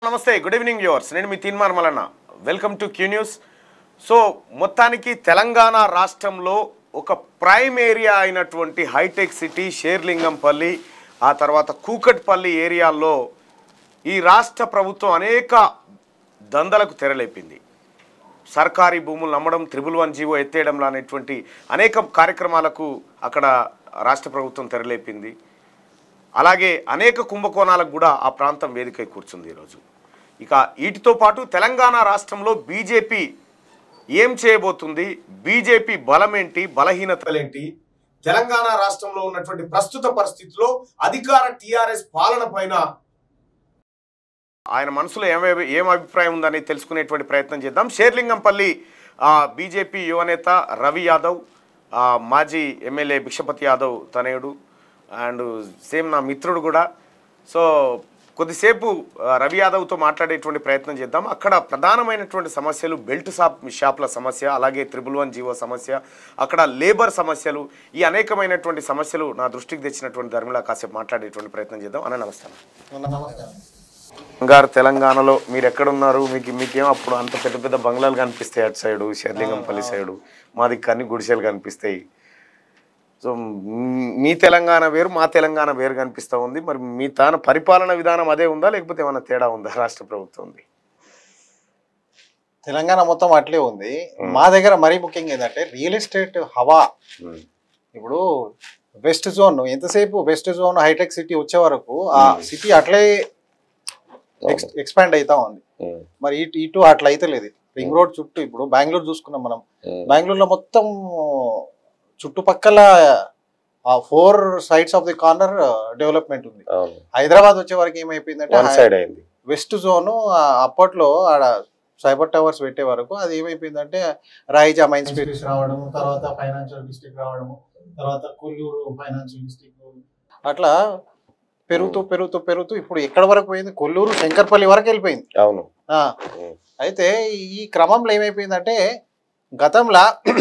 నమస్తే good evening viewers నేను మీ Teenmar Mallanna welcome to Q news so మొత్తానికి తెలంగాణ రాష్ట్రంలో ఒక ప్రైమ్ ఏరియా అయినటువంటి హైటెక్ సిటీ షేర్లింగంపల్లి ఆ తర్వాత కూకట్పల్లి ఏరియాల్లో ఈ రాష్ట్ర ప్రభుత్వం అనేక దందలకు తెరలేపింది సర్కారీ భూములు నమ్మడం త్రిబుల్ వన్ జీవో ఎత్తేయడం అనేటువంటి అనేక కార్యక్రమాలకు అక్కడ రాష్ట్ర ప్రభుత్వం తెరలేపింది అలాగే అనేక కుంభకోణాలకు కూడా ఆ ప్రాంతం వేదికై కూర్చుంది ఈరోజు ఇక వీటితో పాటు తెలంగాణ రాష్ట్రంలో బీజేపీ ఏం చేయబోతుంది బీజేపీ బలమేంటి బలహీనతలేంటి తెలంగాణ రాష్ట్రంలో ఉన్నటువంటి ప్రస్తుత పరిస్థితిలో అధికార టీఆర్ఎస్ పాలన పైన ఆయన మనసులో ఏమే ఏం అభిప్రాయం ఉందని తెలుసుకునేటువంటి ప్రయత్నం చేద్దాం షేర్లింగంపల్లి ఆ, బీజేపీ యువనేత రవి యాదవ్ ఆ, మాజీ ఎమ్మెల్యే భిక్షపతి యాదవ్ తనయుడు అండ్ సేమ్ నా మిత్రుడు కూడా సో కొద్దిసేపు ఆ, రవి యాదవ్తో మాట్లాడేటువంటి ప్రయత్నం చేద్దాం అక్కడ ప్రధానమైనటువంటి సమస్యలు బెల్ట్ షాప్ షాప్ల సమస్య అలాగే త్రిబుల్ వన్ జీవో సమస్య అక్కడ లేబర్ సమస్యలు ఈ అనేకమైనటువంటి సమస్యలు నా దృష్టికి తెచ్చినటువంటి ధర్మిలా కాసేపు మాట్లాడేటువంటి ప్రయత్నం చేద్దాం అన్న నమస్తే గారు తెలంగాణలో మీరు ఎక్కడున్నారు మీకు మీకేం అప్పుడు అంత పెద్ద పెద్ద బంగ్లాలు కనిపిస్తాయి అటు సైడు షర్లింగంపల్లి సైడు మాది కన్ని గుడిసెలు కనిపిస్తాయి సో మ్, మీ తెలంగాణ వేరు మా తెలంగాణ వేరు కనిపిస్తూ ఉంది మరి మీ తాన పరిపాలన విధానం అదే ఉందా లేకపోతే ఏమైనా తేడా ఉందా రాష్ట్ర ప్రభుత్వం తెలంగాణ మొత్తం అట్లే ఉంది మా దగ్గర మరీ ముఖ్యంగా ఏంటంటే రియల్ ఎస్టేట్ హవా ఇప్పుడు వెస్ట్ జోన్ ఎంతసేపు వెస్ట్ జోన్ హైటెక్ సిటీ వచ్చే వరకు ఆ సిటీ అట్లే ఎక్స్పాండ్ అవుతా ఉంది మరి ఇటు ఇటు అట్లా అయితే లేదు రింగ్ రోడ్ చుట్టూ ఇప్పుడు బెంగళూరు చూసుకున్నాం మనం బెంగళూరులో మొత్తం చుట్టుపక్కల ఆ four sides of the corner development ఉంది హైదరాబాద్ వచ్చే వరకు ఏమైపోయిందంటే వన్ సైడ్ అయింది వెస్ట్ జోన్ అప్పట్లో ఆడ సైబర్ టవర్స్ పెట్టే వరకు అది ఏమైపోయిందంటే రాయిజా మైన్స్ స్పేస్ రావడం తర్వాత ఫైనాన్షియల్ డిస్ట్రిక్ట్ రావడము తర్వాత కొల్లూరు ఫైనాన్షియల్ డిస్ట్రిక్ట్ అట్లా పెరుగుతూ పెరుగుతూ పెరుగుతూ ఇప్పుడు ఎక్కడ వరకు పోయింది కొల్లూరు శంకర్పల్లి వరకు వెళ్ళిపోయింది అవును ఆ, అయితే ఈ క్రమంలో ఏమైపోయిందంటే గతంలో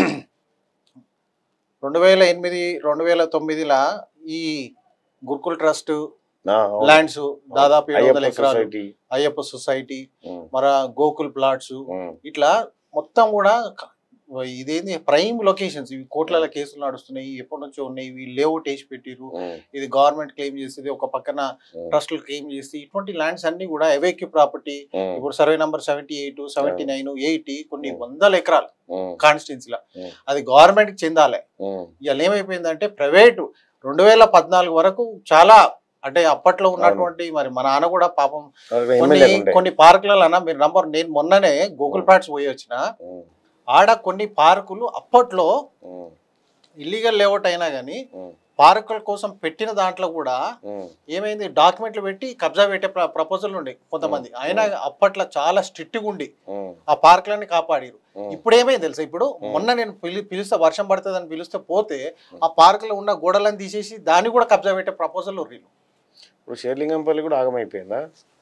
రెండు వేల ఎనిమిది రెండు వేల తొమ్మిదిలో ఈ గురుకుల్ ట్రస్ట్ ఆ, అవును. ల్యాండ్స్ దాదాపు ఏడు వందల అయ్యప్ప ఎకరాలు సొసైటీ అయ్యప్ప సొసైటీ ఉమ్, మన గోకుల్ ప్లాట్స్ ఉమ్, ఇట్లా మొత్తం కూడా క- ఇదేంది ప్రైమ్ లొకేషన్స్ ఇవి కోట్ల కేసులు నడుస్తున్నాయి ఎప్పటి నుంచో ఉన్నాయి ఇవి లేఅవుట్ వేసి పెట్టిరు ఉమ్, ఇది గవర్నమెంట్ క్లెయిమ్ చేసేది ఒక పక్కన ఉమ్, ట్రస్టులు క్లెయిమ్ చేసి ఇటువంటి ల్యాండ్స్ అన్ని కూడా ఎవైక్యూ ప్రాపర్టీ ఉమ్, ఇప్పుడు survey number seventy eight seventy nine eighty కొన్ని Hmm. వందల ఎకరాలు ఉమ్, కాన్స్టిట్యున్సీలో Hmm. అది గవర్నమెంట్ కి చెందాలి ఉమ్, ఇవాళ ఏమైపోయిందంటే ప్రైవేటు రెండు వేల పద్నాలుగు వరకు చాలా అంటే అప్పట్లో ఉన్నటువంటి మరి మా నాన్న కూడా పాపం అక్కడ కొన్ని ఎమ్మెల్యేలు ఉండే. కొన్ని పార్కులలో మీరు నంబర్ నేను మొన్ననే గూగుల్ ప్లాట్స్ పోయి వచ్చిన ఉమ్, ఆడ కొన్ని పార్కులు అప్పట్లో ఉమ్, ఇల్లీగల్ లేఅవుట్ అయినా కానీ ఉమ్, పార్కుల కోసం పెట్టిన దాంట్లో కూడా ఉమ్, ఏమైంది డాక్యుమెంట్లు పెట్టి కబ్జా పెట్టే ప్రపోజల్ ఉండే కొంతమంది అయినా అప్పట్లో చాలా స్ట్రిక్ట్గా ఉండి ఉమ్, ఆ పార్కులన్నీ కాపాడారు ఉమ్, ఇప్పుడు ఏమైంది తెలుసా ఇప్పుడు మొన్న నేను పిలి పిలిస్తే వర్షం పడుతుందని పిలిస్తే పోతే ఆ పార్కులో ఉన్న గోడలను తీసేసి దాన్ని కూడా కబ్జా పెట్టే ప్రపోజల్ వీళ్ళు ఇప్పుడు షేర్లింగంపల్లి కూడా ఆగమైపోయిందా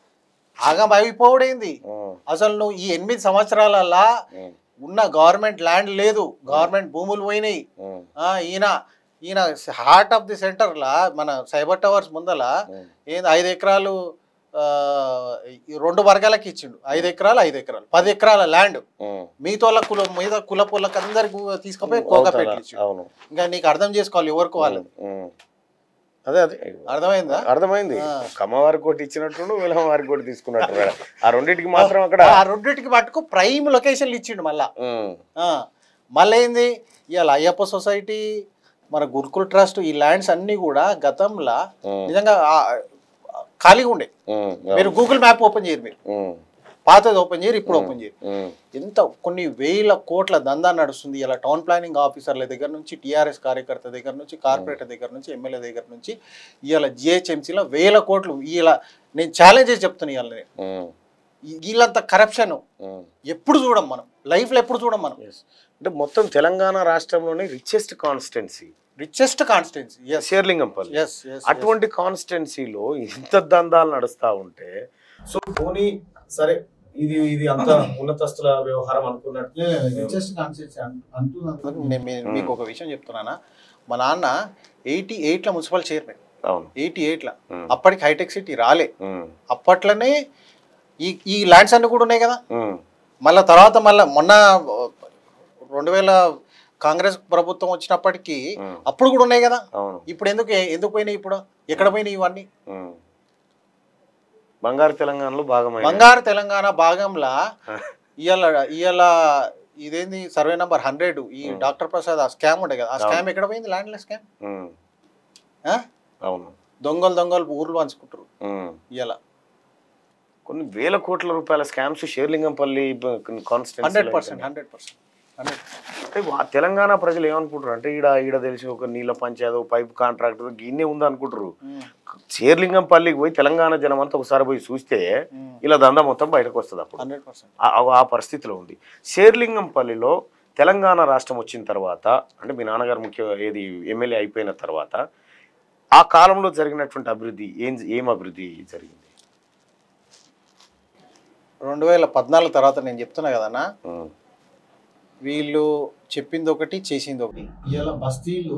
ఆగం అయిపోవడేంది ఉమ్, అసలు నువ్వు ఈ ఎనిమిది సంవత్సరాలల్లా ఉమ్, ఉన్న గవర్నమెంట్ ల్యాండ్ లేదు గవర్నమెంట్ భూములు పోయినాయి ఉమ్, ఆ, ఈయన ఈయన హార్ట్ ఆఫ్ ది సెంటర్ లా మన సైబర్ టవర్స్ ముందల ఉమ్, ఏంది ఐదు ఎకరాలు ఆ, ఈ రెండు వర్గాలకి ఇచ్చిండు ఐదు ఎకరాలు ఐదు ఎకరాలు పది ఎకరాల ల్యాండ్ ఉమ్. మిగతా వాళ్ళ కుల మీద కుల పుల్లకి అందరికి తీసుకుపోయి కోకపేట ఇచ్చిండు అవును ఇంకా నీకు అర్థం చేసుకోవాలి ఎవరికి వాళ్ళది ఉమ్. అదే అదే అర్థమైందా అర్థమైంది ఆ. కమ్మవారికి ఒకటి ఇచ్చినట్టు వీళ్ళ వారికి ఒకటి తీసుకున్నట్టు కూడా. ఆ రెండింటికి మాత్రం అక్కడ ఆ రెండింటికి పట్టుకు ప్రైమ్ లొకేషన్లు ఇచ్చిండు మళ్ళా ఉమ్, ఆ, మళ్ళీ ఏంది ఇవాళ అయ్యప్ప సొసైటీ మన గురుకుల్ ట్రస్ట్ ఈ ల్యాండ్స్ అన్ని కూడా గతంలో ఉమ్, నిజంగా ఆ, ఖాళీగా ఉండే ఉమ్, మీరు గూగుల్ మ్యాప్ ఓపెన్ చేయరు మీరు ఉమ్, పాతది ఓపెన్ చేయరు ఇప్పుడు ఓపెన్ చేయరు ఉమ్, ఎంత కొన్ని వేల కోట్ల దందా నడుస్తుంది ఇలా టౌన్ ప్లానింగ్ ఆఫీసర్ల దగ్గర నుంచి టీఆర్ఎస్ కార్యకర్త దగ్గర నుంచి కార్పొరేటర్ దగ్గర నుంచి ఎమ్మెల్యే దగ్గర నుంచి ఇవాళ జిహెచ్ఎంసీలో వేల కోట్లు ఇలా నేను ఛాలెంజ్ చేసి చెప్తున్నా ఇవాళ నేను ఉమ్, ఈ- వీళ్ళంత కరప్షన్ ఉమ్. ఎప్పుడు చూడం మనం లైఫ్లో ఎప్పుడు చూడం మనం Yes. అంటే మొత్తం తెలంగాణ రాష్ట్రంలోనే richest constituency richest constituency yes Sherlingampally yes yes అటువంటి కాన్స్టిట్యున్సీలో ఇంత దందాలు నడుస్తా ఉంటే సో పోనీ సరే ఇది ఇది అంత ఉన్నతస్తుల వ్యవహారం అనుకున్నట్టు నేను మీ- మీకు ఒక విషయం చెప్తున్నానా మా నాన్న ఎయిటీ ఎయిట్లో మున్సిపల్ చైర్మన్ అవును ఎయిటీ ఎయిట్లో ఉమ్, అప్పటికి హైటెక్ సిటీ రాలే ఉమ్, అప్పట్లోనే ఈ ఈ ల్యాండ్స్ అన్ని కూడా ఉన్నాయి కదా ఉమ్, మళ్ళీ తర్వాత మళ్ళీ మొన్న రెండు వేల కాంగ్రెస్ ప్రభుత్వం వచ్చినప్పటికీ ఉమ్, అప్పుడు కూడా ఉన్నాయి కదా అవును ఇప్పుడు ఎందుకు ఎందుకు పోయినాయి ఇప్పుడు ఎక్కడ పోయినాయి ఇవన్నీ ఉమ్. బంగారు తెలంగాణలో భాగమైన బంగారు తెలంగాణ భాగంలో ఇవాళ ఇవాళ ఇదేంది సర్వే నంబర్ హండ్రెడ్ ఈ డాక్టర్ ప్రసాద్ ఆ స్కామ్ ఉండే కదా ఆ స్కామ్ ఎక్కడ పోయింది ల్యాండ్ల స్కామ్ ఉమ్, అవును దొంగలు దొంగలు ఊర్లు పంచుకుంటారు ఉమ్. ఇవాళ కొన్ని వేల కోట్ల రూపాయల scams Sherlingampally hundred constituency percent hundred percent hundred అంటే వా- తెలంగాణ ప్రజలు ఏమనుకుంటారు అంటే ఈడ ఈడ తెలిసి ఒక నీళ్ళ పంచాయతీ ఒక పైప్ కాంట్రాక్టర్ గిన్నే ఉంది అనుకుంటారు షేర్లింగంపల్లికి పోయి తెలంగాణ జనం అంతా ఒకసారి పోయి చూస్తే ఇలా దందా మొత్తం బయటకు వస్తుంది అప్పుడు హండ్రెడ్ పర్సెంట్ ఆ- ఆ- ఆ పరిస్థితిలో ఉంది షేర్లింగంపల్లిలో తెలంగాణ రాష్ట్రం వచ్చిన తర్వాత అంటే మీ నాన్నగారు ముఖ్య ఏది ఎమ్మెల్యే అయిపోయిన తర్వాత ఆ కాలంలో జరిగినటువంటి అభివృద్ధి ఏం ఏం అభివృద్ధి జరిగింది రెండు వేల పద్నాలుగు తర్వాత నేను చెప్తున్నా కదన్నా ఉమ్, వీళ్ళు చెప్పింది ఒకటి చేసింది ఒకటి ఇవాళ బస్తీలు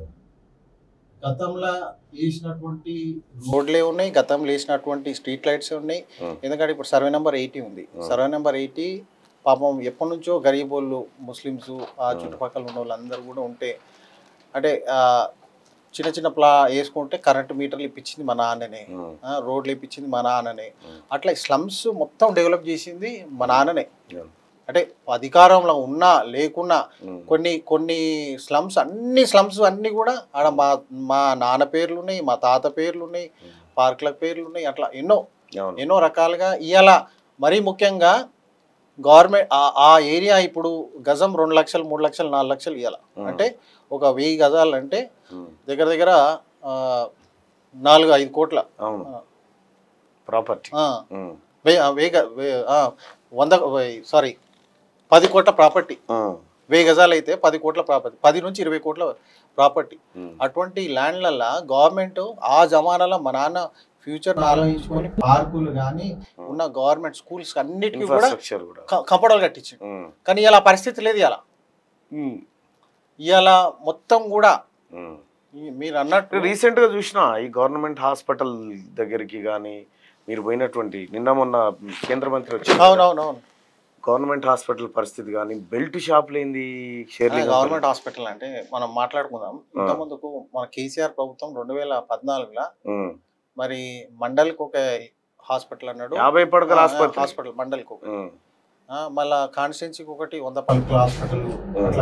గతంలో వేసినటువంటి రోడ్లే ఉన్నాయి గతంలో వేసినటువంటి స్ట్రీట్ లైట్స్ ఉన్నాయి Hmm. ఎందుకంటే ఇప్పుడు సర్వే నెంబర్ ఎయిటీ ఉంది సర్వే నెంబర్ ఎయిటీ పాపం ఎప్పటి నుంచో గరీబ్ వాళ్ళు ముస్లిమ్స్ ఆ చుట్టుపక్కల ఉన్న వాళ్ళందరూ కూడా ఉంటే అంటే ఆ, చిన్న చిన్న ప్లా వేసుకుంటే కరెంట్ మీటర్లు ఇప్పించింది మా నాన్ననే ఉమ్, ఆ, రోడ్లు ఇప్పించింది మా నాన్ననే Hmm. అట్లా స్లమ్స్ మొత్తం డెవలప్ చేసింది మా నాన్ననే yeah. అంటే అధికారంలో ఉన్నా లేకున్నా ఉమ్, కొన్ని కొన్ని స్లమ్స్ అన్ని స్లమ్స్ అన్ని కూడా ఆడ మా మా నాన్న పేర్లు ఉన్నాయి మా తాత పేర్లు ఉన్నాయి పార్కుల పేర్లు ఉన్నాయి అట్లా ఎన్నో అవును ఎన్నో రకాలుగా ఇవాళ మరీ ముఖ్యంగా గవర్నమెంట్ ఆ ఏరియా ఇప్పుడు గజం రెండు లక్షలు మూడు లక్షలు నాలుగు లక్షలు ఇవ్వాలి అంటే ఒక వెయ్యి గజాలు అంటే ఉమ్, దగ్గర దగ్గర ఆ, నాలుగు ఐదు కోట్ల అవును ప్రాపర్టీ ఆ, వెయ్యి ఆ, వెయ్యి గ- వెయ్యి, ఆ, వంద సారీ పది కోట్ల ప్రాపర్టీ వెయ్యి గజాలు అయితే పది కోట్ల ప్రాపర్టీ పది నుంచి ఇరవై కోట్ల ప్రాపర్టీ అటువంటి ల్యాండ్లల్లో గవర్నమెంట్ ఆ జమానాలో మా నాన్న ఫ్యూచర్ ఆలోచించుకొని పార్కులు కానీ ఉన్న గవర్నమెంట్ స్కూల్స్ అన్నిటికీ కూడా ఇన్ఫ్రాస్ట్రక్చర్ కూడా కంపడలు కట్టించింది ఉమ్, కానీ ఇలా పరిస్థితి లేదు ఇలా ఉమ్, ఇవాళ మొత్తం కూడా ఉమ్. ఈ- మీరు అన్నట్టు రీసెంట్ గా చూసిన ఈ గవర్నమెంట్ హాస్పిటల్ దగ్గరికి కానీ మీరు పోయినటువంటి నిన్న మొన్న కేంద్ర మంత్రి వచ్చి అవునవునవును గవర్నమెంట్ హాస్పిటల్ పరిస్థితి కానీ బెల్ట్ షాప్ లేని షేర్లింగ్ గవర్నమెంట్ హాస్పిటల్ అంటే మనం మాట్లాడుకుందాం ఇంత ముందుకు మన కేసీఆర్ ప్రభుత్వం రెండు వేల పద్నాలుగులో ఉమ్. మరి మండల్కి ఒక హాస్పిటల్ అన్నాడు యాభై పడకల ఆసుపత్రి హాస్పిటల్ మండల్కి ఒక ఉమ్. ఆ, మళ్ళా కాన్స్టిట్యున్సీకి ఒకటి వంద పలుకుల హాస్పిటల్ అట్లా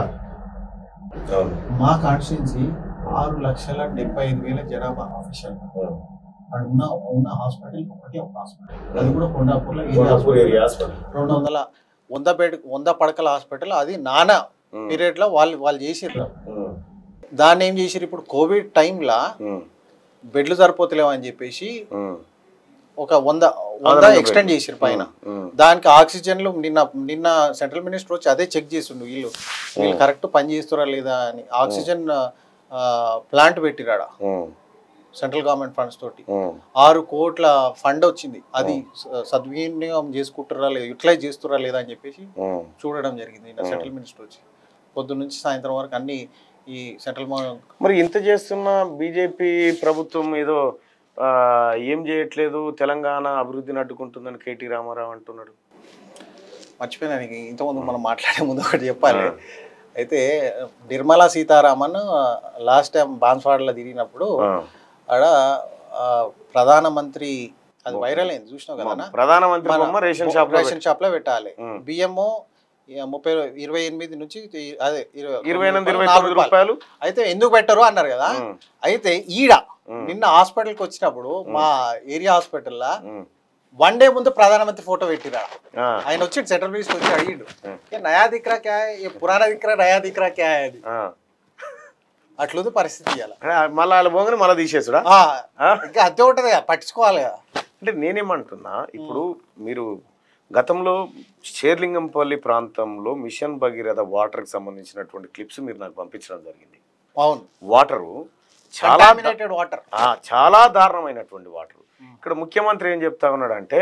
మా కాన్స్టిట్యున్సీ ఆరు లక్షల డెబ్బై ఐదు వేల జనాభా ఆఫీషియల్ ఉమ్. అక్కడ ఉన్న ఉన్న హాస్పిటల్ ఒకటి ఒక హాస్పిటల్ అది కూడా కొండాపూర్లో area Kolhapur hospital. Area hospital రెండు వందల వంద బెడ్ వంద పడకల హాస్పిటల్ అది నానా ఉమ్. పీరియడ్ లో వాళ్ళు వాళ్ళు చేసిర్రు ఉమ్. దాన్ని ఏం చేసిర్రు ఇప్పుడు కోవిడ్ టైంలో ఉమ్. బెడ్లు సరిపోతలేవు అని చెప్పేసి ఉమ్. ఒక వంద వంద అదనంగా ఎక్స్టెండ్ బెడ్లు. చేసిర్రు పైన ఉమ్. దానికి ఆక్సిజన్లు నిన్న నిన్న సెంట్రల్ మినిస్టర్ వచ్చి అదే చెక్ చేస్తుండు వీళ్ళు వీళ్ళు కరెక్ట్ పని చేస్తురా లేదా అని ఆక్సిజన్ ప్లాంట్ పెట్టిరాడ ఉమ్. సెంట్రల్ గవర్నమెంట్ ఫండ్స్ తోటి ఉమ్. ఆరు కోట్ల ఫండ్ వచ్చింది అది స- సద్వినియోగం చేసుకుంటారా లేదా యూటిలైజ్ చేస్తురా లేదా అని చెప్పేసి ఉమ్. చూడడం జరిగింది నిన్న సెంట్రల్ మినిస్టర్ వచ్చి పొద్దున్న నుంచి సాయంత్రం వరకు అన్ని ఈ సెంట్రల్ మా- మరి ఇంత చేస్తున్న బీజేపీ ప్రభుత్వం ఏదో ఆ, ఏం చేయట్లేదు తెలంగాణ అభివృద్ధిని అడ్డుకుంటుందని కేటీ రామారావు అంటున్నాడు మర్చిపోయినా నీకు ఇంతకుముందు మనం మాట్లాడే ముందు ఒకటి చెప్పాలి అయితే నిర్మలా సీతారామన్ లాస్ట్ టైం బాన్స్వాడలో తిరిగినప్పుడు ఆ. ఆడ ఆ, ప్రధానమంత్రి అది వైరల్ అయింది చూసినావు కదా ప్రధానమంత్రి బొమ్మ రేషన్ షాప్ లో రేషన్ షాప్ లో పెట్టాలి ఉం. బియ్యము ఇక ముప్పై ఇరవై ఎనిమిది నుంచి తి- అదే ఇరవై ఎనిమిది ఇరవై నాలుగు తొమ్మిది రూపాయలు అయితే ఎందుకు పెట్టరు అన్నారు కదా ఉం. అయితే ఈడ ఉం. నిన్న హాస్పిటల్కి వచ్చినప్పుడు మా ఏరియా హాస్పిటల్లో ఉం. వన్ డే ముందు ప్రధానమంత్రి ఫోటో పెట్టిరా ఆ. ఆయన వచ్చి సెంట్రల్ మినిస్టర్ వచ్చి అడిగిండు "ఏ నయా దిక్రా క్యా హై? ఏ పురాణా దిక్రా నయా దిక్రా క్యా హై?" అది ఆ. అట్లుంది పరిస్థితి ఇవాళ ఆ, మళ్ళా వాళ్ళు పోగానే మళ్ళీ తీసేసుడా ఆ, ఆ? ఇంకా అంతే ఉంటది కదా పట్టించుకోవాలి కదా అంటే నేనేమంటున్నా ఇప్పుడు మీరు గతంలో షేర్లింగంపల్లి ప్రాంతంలో మిషన్ భగీరథ వాటర్కి సంబంధించినటువంటి క్లిప్స్ మీరు నాకు పంపించడం జరిగింది అవును వాటరు చాలా దా- కంటామినేటెడ్ వాటర్ ఆ, చాలా దారుణమైనటువంటి వాటర్ ఇక్కడ ముఖ్యమంత్రి ఏం చెప్తా ఉన్నాడంటే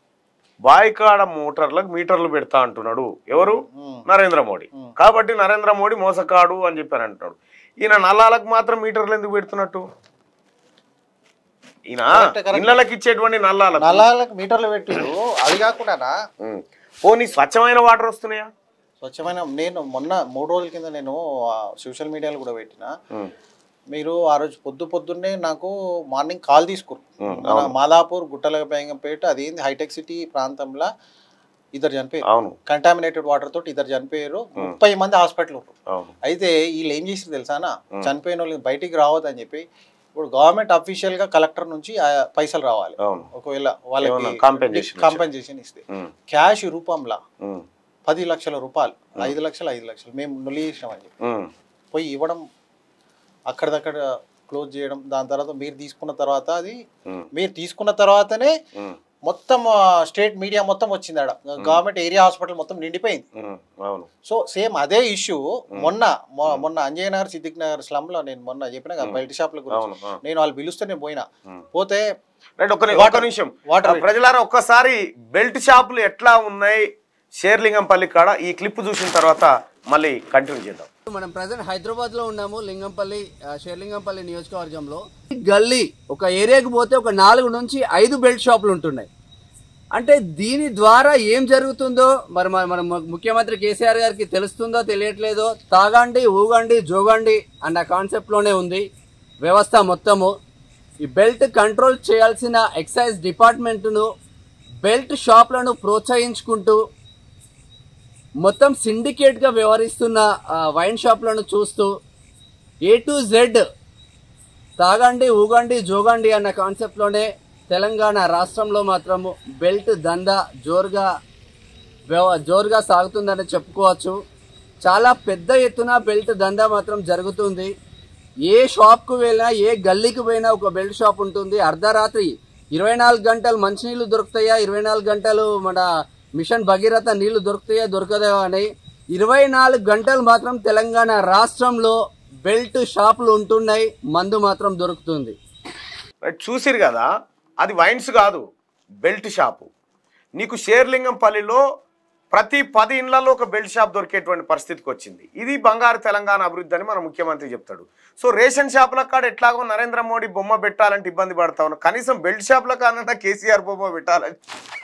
బాయికాడ మోటార్లకు మీటర్లు పెడతా అంటున్నాడు ఎవరు నరేంద్ర మోడీ కాబట్టి నరేంద్ర మోడీ మోసకాడు అని చెప్పారు అంటున్నాడు ఈయన నల్లాలకు మాత్రం మీటర్లు ఎందుకు పెడుతున్నట్టు ఈయన Correct, correct. ఇళ్ళకి ఇచ్చేటువంటి నల్లాల నల్లాలకు మీటర్లు పెట్టిరు అది కాకుండా పోనీ స్వచ్ఛమైన వాటర్ వస్తున్నాయా స్వచ్ఛమైన నేను మొన్న మూడు రోజుల కింద నేను సోషల్ మీడియాలో కూడా పెట్టిన మీరు ఆ రోజు పొద్దు పొద్దున్నే నాకు మార్నింగ్ కాల్ తీసుకురు ఉమ్, మన మాదాపూర్ గుట్టల బేగంపేట అది ఏంది హైటెక్ సిటీ ప్రాంతంలో ఇద్దరు చనిపోయారు అవును కంటామినేటెడ్ వాటర్ తోటి ఇద్దరు చనిపోయారు ముప్పై మంది హాస్పిటల్ ఉన్నారు అవును అయితే వీళ్ళు ఏం చేసి తెలుసానా చనిపోయిన వాళ్ళు బయటికి రావద్దని చెప్పి ఇప్పుడు గవర్నమెంట్ అఫీషియల్ గా కలెక్టర్ నుంచి ఆ పైసలు రావాలి అవును ఒకవేళ వాళ్ళకి ఏమన్నా compensation కాంపెన్సేషన్ ఇస్తే ఉమ్, క్యాష్ రూపంలో ఉమ్, పది లక్షల రూపాయలు ఐదు లక్షలు ఐదు లక్షలు మేము నులి చేసినామని చెప్పి ఉమ్, పోయి ఇవ్వడం అక్కడిదక్కడ క్లోజ్ చేయడం దాని తర్వాత మీరు తీసుకున్న తర్వాత అది ఉమ్, మీరు తీసుకున్న తర్వాతనే ఉమ్, మొత్తం స్టేట్ మీడియా మొత్తం వచ్చింది ఆడ గవర్నమెంట్ ఏరియా హాస్పిటల్ మొత్తం నిండిపోయింది ఉమ్, అవును సో సేమ్ అదే ఇష్యూ మొన్న మొ- మొన్న అంజయ్ నగర్ సిద్దిక్ నగర్ స్లమ్ లో నేను మొన్న చెప్పిన కదా బెల్ట్ షాప్ల గురించి అవును ఆ. నేను వాళ్ళు పిలుస్తే నేను పోయినా ఉమ్. పోతే రైట్ ఒక్క ని- ఒక్క నిమిషం వాటర్ ఆ, ప్రజలారా ఒక్కసారి బెల్ట్ షాపులు ఎట్లా ఉన్నాయి షేర్లింగంపల్లి కాడ ఈ క్లిప్ చూసిన తర్వాత మళ్ళీ కంటిన్యూ చేద్దాం మనం ప్రజెంట్ హైదరాబాద్ లో ఉన్నాము లింగంపల్లి ఆ, షేర్లింగంపల్లి నియోజకవర్గంలో ఈ గల్లీ ఒక ఏరియాకి పోతే ఒక నాలుగు నుంచి ఐదు బెల్ట్ షాపులు ఉంటున్నాయి అంటే దీని ద్వారా ఏం జరుగుతుందో మరి మన మన ము- ముఖ్యమంత్రి కేసీఆర్ గారికి తెలుస్తుందో తెలియట్లేదో తాగండి ఊగండి జోగండి అన్న కాన్సెప్ట్ లోనే ఉంది వ్యవస్థ మొత్తము ఈ బెల్ట్ కంట్రోల్ చేయాల్సిన ఎక్సైజ్ డిపార్ట్మెంట్ను బెల్ట్ షాప్లను ప్రోత్సహించుకుంటూ మొత్తం సిండికేట్ గా వ్యవహరిస్తున్న ఆ, వైన్ షాప్లను చూస్తూ ఏ టు జెడ్ తాగండి ఊగండి జోగండి అన్న కాన్సెప్ట్ లోనే తెలంగాణ రాష్ట్రంలో మాత్రము బెల్ట్ దందా జోరుగా వ్యవ- జోరుగా సాగుతుందని చెప్పుకోవచ్చు చాలా పెద్ద ఎత్తున బెల్ట్ దందా మాత్రం జరుగుతుంది ఏ షాప్కు వెళ్ళినా ఏ గల్లీకి పోయినా ఒక బెల్ట్ షాప్ ఉంటుంది అర్ధరాత్రి ఇరవై నాలుగు గంటలు మంచినీళ్లు దొరుకుతాయా ఇరవై నాలుగు గంటలు మన మిషన్ భగీరథ నీళ్లు దొరుకుతాయా దొరకదా అని ఇరవై నాలుగు గంటలు మాత్రం తెలంగాణ రాష్ట్రంలో బెల్ట్ షాపులు ఉంటున్నాయి మందు మాత్రం దొరుకుతుంది రైట్ చూసిరు కదా అది వైన్స్ కాదు బెల్ట్ షాపు నీకు షేర్లింగంపల్లిలో ప్రతి పది ఇండ్లలో ఒక బెల్ట్ షాప్ దొరికేటువంటి పరిస్థితికి వచ్చింది ఇది బంగారు తెలంగాణ అభివృద్ధి అని మన ముఖ్యమంత్రి చెప్తాడు సో రేషన్ షాపుల కాడ ఎట్లాగో నరేంద్ర మోడీ బొమ్మ పెట్టాలంటే ఇబ్బంది పడతా ఉన్నాం కనీసం బెల్ట్ షాపుల కానన్నా కేసీఆర్ బొమ్మ పెట్టాలని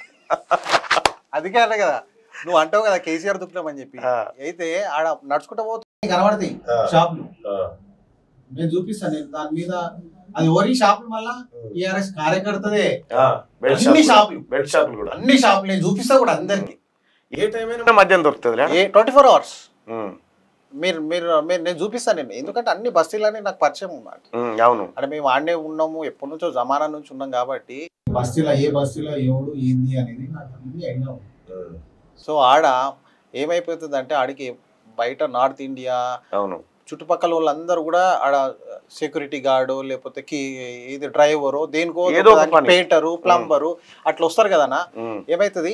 అందుకే అన్న కదా నువ్వు అంటావు కదా కేసీఆర్ దుఃఖం అని చెప్పి ఆ. అయితే ఆడ నడుచుకుంటూ పోతే కనబడతాయి షాపులు నేను చూపిస్తాను నేను దాని మీద అది ఓరి షాపులు మళ్ళా టిఆర్ఎస్ కార్యకర్తదే బెల్ట్ అన్ని షాపులు షాపులు బెల్ట్ షాపులు కూడా అన్ని షాపులు నేను చూపిస్తా కూడా అందరికి ఏ టైం అయినా మద్యం దొరుకుతుంది ఏ ట్వంటీ ఫోర్ అవర్స్ మీరు మీరు మీరు నేను చూపిస్తాను నేను ఎందుకంటే అన్ని బస్తీలన్నీ నాకు పరిచయం ఉన్నాడు అవును అంటే మేము ఆడనే ఉన్నాము ఎప్పటి నుంచో జమానా నుంచి ఉన్నాం కాబట్టి బస్తీలో ఏ బస్తీలో ఎవడు ఏంది అనేది నాకు అన్ని ఐడియా ఉంది సో ఆడ ఏమైపోతుంది అంటే ఆడికి బయట నార్త్ ఇండియా అవును చుట్టుపక్కల వాళ్ళందరూ కూడా ఆడ సెక్యూరిటీ గార్డు లేకపోతే కి ఇది డ్రైవరు దేనికో ఏదో ఒక పని. పెయింటరు ప్లంబరు అట్లా వస్తారు కదనా ఉమ్, ఏమైతుంది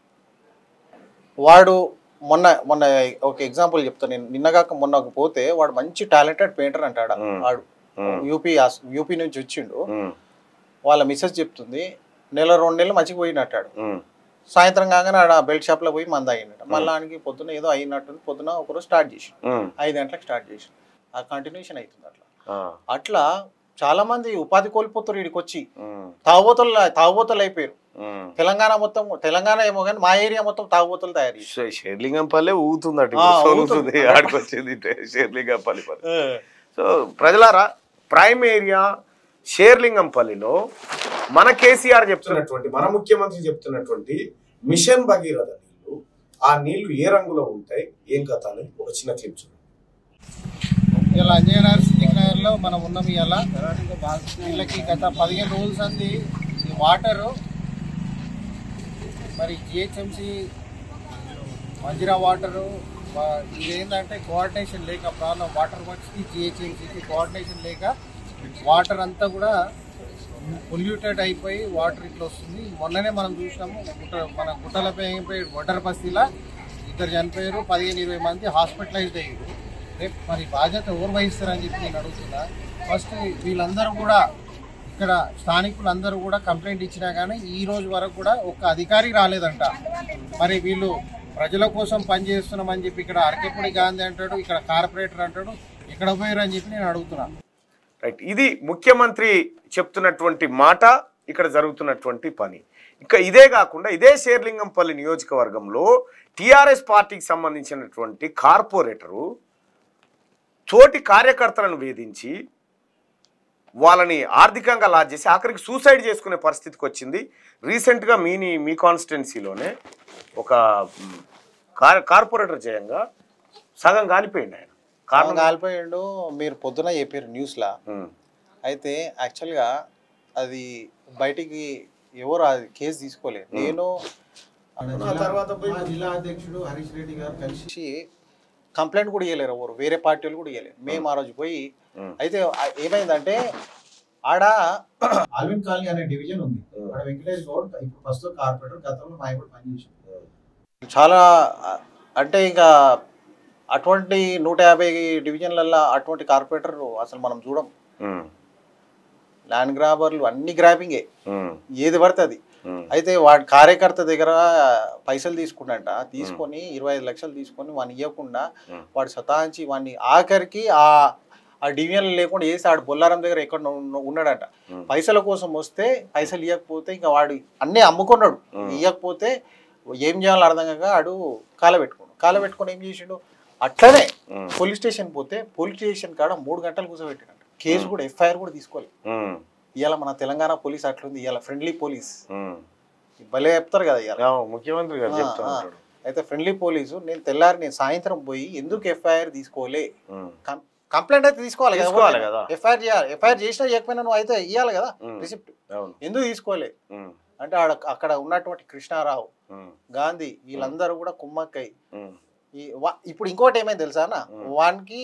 వాడు మొన్న మొన్న ఒక ఎగ్జాంపుల్ చెప్తాను నేను నిన్నగాక మొన్న పోతే వాడు మంచి టాలెంటెడ్ పెయింటర్ అంటాడు మ్మ్. వాడు మ్మ్. యూపీ యూపీ నుంచి వచ్చిండు ఉమ్, వాళ్ళ మిస్సెస్ చెప్తుంది నెల రెండు నెలలు మంచిగా పోయినట్టాడు ఉమ్, సాయంత్రం కాగానే ఆడ బెల్ట్ షాప్ లో పోయి మంద అయినట్టు మళ్ళీ ఆయనకి పొద్దున ఏదో అయినట్టు పొద్దున ఒకరోజు స్టార్ట్ చేసి ఉమ్, ఐదు గంటలకు స్టార్ట్ చేసి ఆ కంటిన్యూషన్ అవుతుంది అట్లా ఆ, అట్లా చాలా మంది ఉపాధి కోల్పోతారు వీడికి వచ్చి ఉమ్, తాగుబోతులు తాగుబోతులు అయిపోయారు ఉమ్. తెలంగాణ మొత్తం తెలంగాణ ఏమో కానీ మా ఏరియా మొత్తం తాగుబోతులు తయారు చేసి షే- షేర్లింగంపల్లి ఊగుతుందట ఆ, ఇప్పుడు ఊగుతుంది. సోలుతుంది ఆడికి వచ్చింది ఇటే షేర్లింగంపల్లి పల్లి సో ప్రజలారా ప్రైమ్ ఏరియా షేర్లింగంపల్లిలో మన కేసీఆర్ చెప్తున్నటువంటి మన ముఖ్యమంత్రి చెప్తున్నటువంటి మిషన్ భగీరథ నీళ్లు ఆ నీళ్లు ఏ రంగులో ఉంటాయి ఏం కథ అనేది ఒక చిన్న క్లిప్ చూడండి ఇలా అంజయ్ నగర్ సిద్దిక్ నగర్ లో మనం ఉన్నాం ఇవాళ వీళ్ళకి గత పదిహేను రోజులు అంది ఈ వాటర్ మరి జిహెచ్ఎంసి మంజిరా వాటరు ఇదేంటంటే కోఆర్డినేషన్ లేక ప్రాబ్లం వాటర్ వర్క్స్కి జిహెచ్ఎంసీకి కోఆర్డినేషన్ లేక వాటర్ అంతా కూడా పొల్యూటెడ్ అయిపోయి వాటర్ ఇట్లా వస్తుంది మొన్ననే మనం చూసినాము గుట్ట మన గుట్టలపై అయిపోయి ఒడ్డర బస్తీలా ఇద్దరు చనిపోయారు పదిహేను ఇరవై మంది హాస్పిటలైజ్ అయ్యారు రేపు మరి బాధ్యత ఎవరు వహిస్తారని చెప్పి నేను అడుగుతున్నా ఫస్ట్ వీళ్ళందరూ కూడా ఇక్కడ స్థానికులందరూ కూడా కంప్లైంట్ ఇచ్చినా కానీ ఈ రోజు వరకు కూడా ఒక్క అధికారి రాలేదంట మరి వీళ్ళు ప్రజల కోసం పనిచేస్తున్నామని చెప్పి ఇక్కడ అరకెప్పుడు గాంధీ అంటాడు ఇక్కడ కార్పొరేటర్ అంటాడు ఇక్కడ పోయారు అని చెప్పి నేను అడుగుతున్నా రైట్ ఇది ముఖ్యమంత్రి చెప్తున్నటువంటి మాట ఇక్కడ జరుగుతున్నటువంటి పని ఇంకా ఇదే కాకుండా ఇదే శేర్లింగంపల్లి నియోజకవర్గంలో టిఆర్ఎస్ పార్టీకి సంబంధించినటువంటి కార్పొరేటరు తోటి కార్యకర్తలను వేధించి వాళ్ళని ఆర్థికంగా లాజ్ చేసి ఆఖరికి సూసైడ్ చేసుకునే పరిస్థితికి వచ్చింది రీసెంట్గా మీని మీ కాన్స్టిట్యున్సీలోనే ఒక మ్, కార్ కార్పొరేటర్ చేయంగా సగం కాలిపోయింది ఆయన కారణం కారణం కాలిపోయిండు మీరు పొద్దున చెప్పారు న్యూస్లో ఉమ్, అయితే యాక్చువల్గా అది బయటికి ఎవరు అది కేసు తీసుకోలేదు నేను ఆ తర్వాత మా జిల్లా అధ్యక్షుడు హరీష్ రెడ్డి గారు కలిసి కంప్లైంట్ కూడా ఇవ్వలేరు ఎవరు వేరే పార్టీ వాళ్ళు కూడా ఇవ్వలేరు మేము ఆ రోజు పోయి ఉమ్, అయితే ఆ- ఏమైందంటే ఆడ ఆల్విన్ కాలనీ అనే డివిజన్ ఉంది ఆడ వెంకటేష్ గౌడ్ ఇప్పుడు ప్రస్తుతం కార్పొరేటర్ గతంలో మా కూడా పనిచేసాడు చాలా ఆ, అంటే ఇంకా అటువంటి నూట యాభై డివిజన్లల్లో అటువంటి కార్పొరేటర్ అసలు మనం చూడం ఉమ్, ల్యాండ్ గ్రాబర్లు అన్ని గ్రాబింగే ఉమ్, ఏది పడితే అది ఉమ్, అయితే వాడి కార్యకర్త దగ్గర పైసలు తీసుకున్నట తీసుకొని ఇరవై ఐదు లక్షలు తీసుకొని వాడిని ఇవ్వకుండా Hmm. వాడు సతాయించి వాడిని ఆఖరికి ఆ ఆ డివిజన్ లేకుండా వేసి ఆడు బొల్లారం దగ్గర ఎక్కడ ఉన్న- ఉన్నాడంట Hmm. పైసల కోసం వస్తే పైసలు ఇవ్వకపోతే ఇంకా వాడు అన్నీ అమ్ముకున్నాడు Hmm. ఇవ్వకపోతే ఏం చేయాలో అర్థం కాక ఆడు కాలబెట్టుకున్నాడు కాలబెట్టుకొని ఏం చేసిండు అట్లనే ఉమ్, పోలీస్ స్టేషన్ పోతే పోలీస్ స్టేషన్ కాడ మూడు గంటలు కూర్చోబెట్టినట్టు కేసు కూడా ఎఫ్ఐఆర్ కూడా తీసుకోలేదు ఉమ్, ఇవాళ మన తెలంగాణ పోలీస్ అట్లుంది ఇవాళ ఫ్రెండ్లీ పోలీస్ ఉమ్. భలే చెప్తారు కదా ఇవాళ ఆ, ముఖ్యమంత్రి గారు ఆ, చెప్తా ఆ. ఉంటాడు అయితే ఫ్రెండ్లీ పోలీసు నేను తెల్లారి నేను సాయంత్రం పోయి ఎందుకు ఎఫ్ఐఆర్ తీసుకోలే ఉమ్, కం- కంప్లైంట్ అయితే తీసుకోవాలి కదా తీసుకోవాలి కదా. ఎఫ్ఐఆర్ చేయాలి ఎఫ్ఐఆర్ చేసినా చేయకపోయినా నువ్వు అయితే ఇవ్వాలి కదా ఉమ్. రిసిప్ట్ అవును ఎందుకు తీసుకోలే ఉమ్, అంటే ఆడ అక్కడ ఉన్నటువంటి కృష్ణారావు ఉమ్, గాంధీ వీళ్ళందరూ కూడా కుమ్మక్కై ఉమ్, ఈ వా- ఇప్పుడు ఇంకోటి ఏమైంది తెలుసా అన్న ఉమ్. వానికి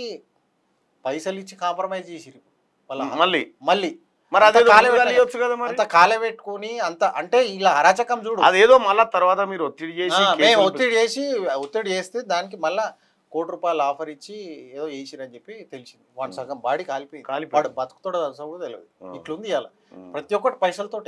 పైసలు ఇచ్చి కాంప్రమైజ్ చేసిరు వాళ్ళ మళ్ళీ మళ్ళీ మరి అంత అదేదో కాలే ముందుగా పెట్టాలి. ఇవ్వచ్చు కదా మరి అంత కాలే పెట్టుకుని అంత అంటే ఇలా అరాచకం చూడు అదేదో మళ్ళా తర్వాత మీరు ఒత్తిడి చేసి ఆ, మేము కేసులు ఒత్తిడి చేసి ఒత్తిడి చేస్తే దానికి మళ్ళా కోటి రూపాయలు ఆఫర్ ఇచ్చి ఏదో చేసిరని చెప్పి తెలిసింది వాడు సగం బాడీ కాలిపోయింది కాలిపోయింది. వాడు బతుకుతాడో అసలు కూడా తెలియదు ఆ. ఇట్లుంది ఇవాళ ఉమ్. ప్రతి ఒక్కటి పైసలతోటే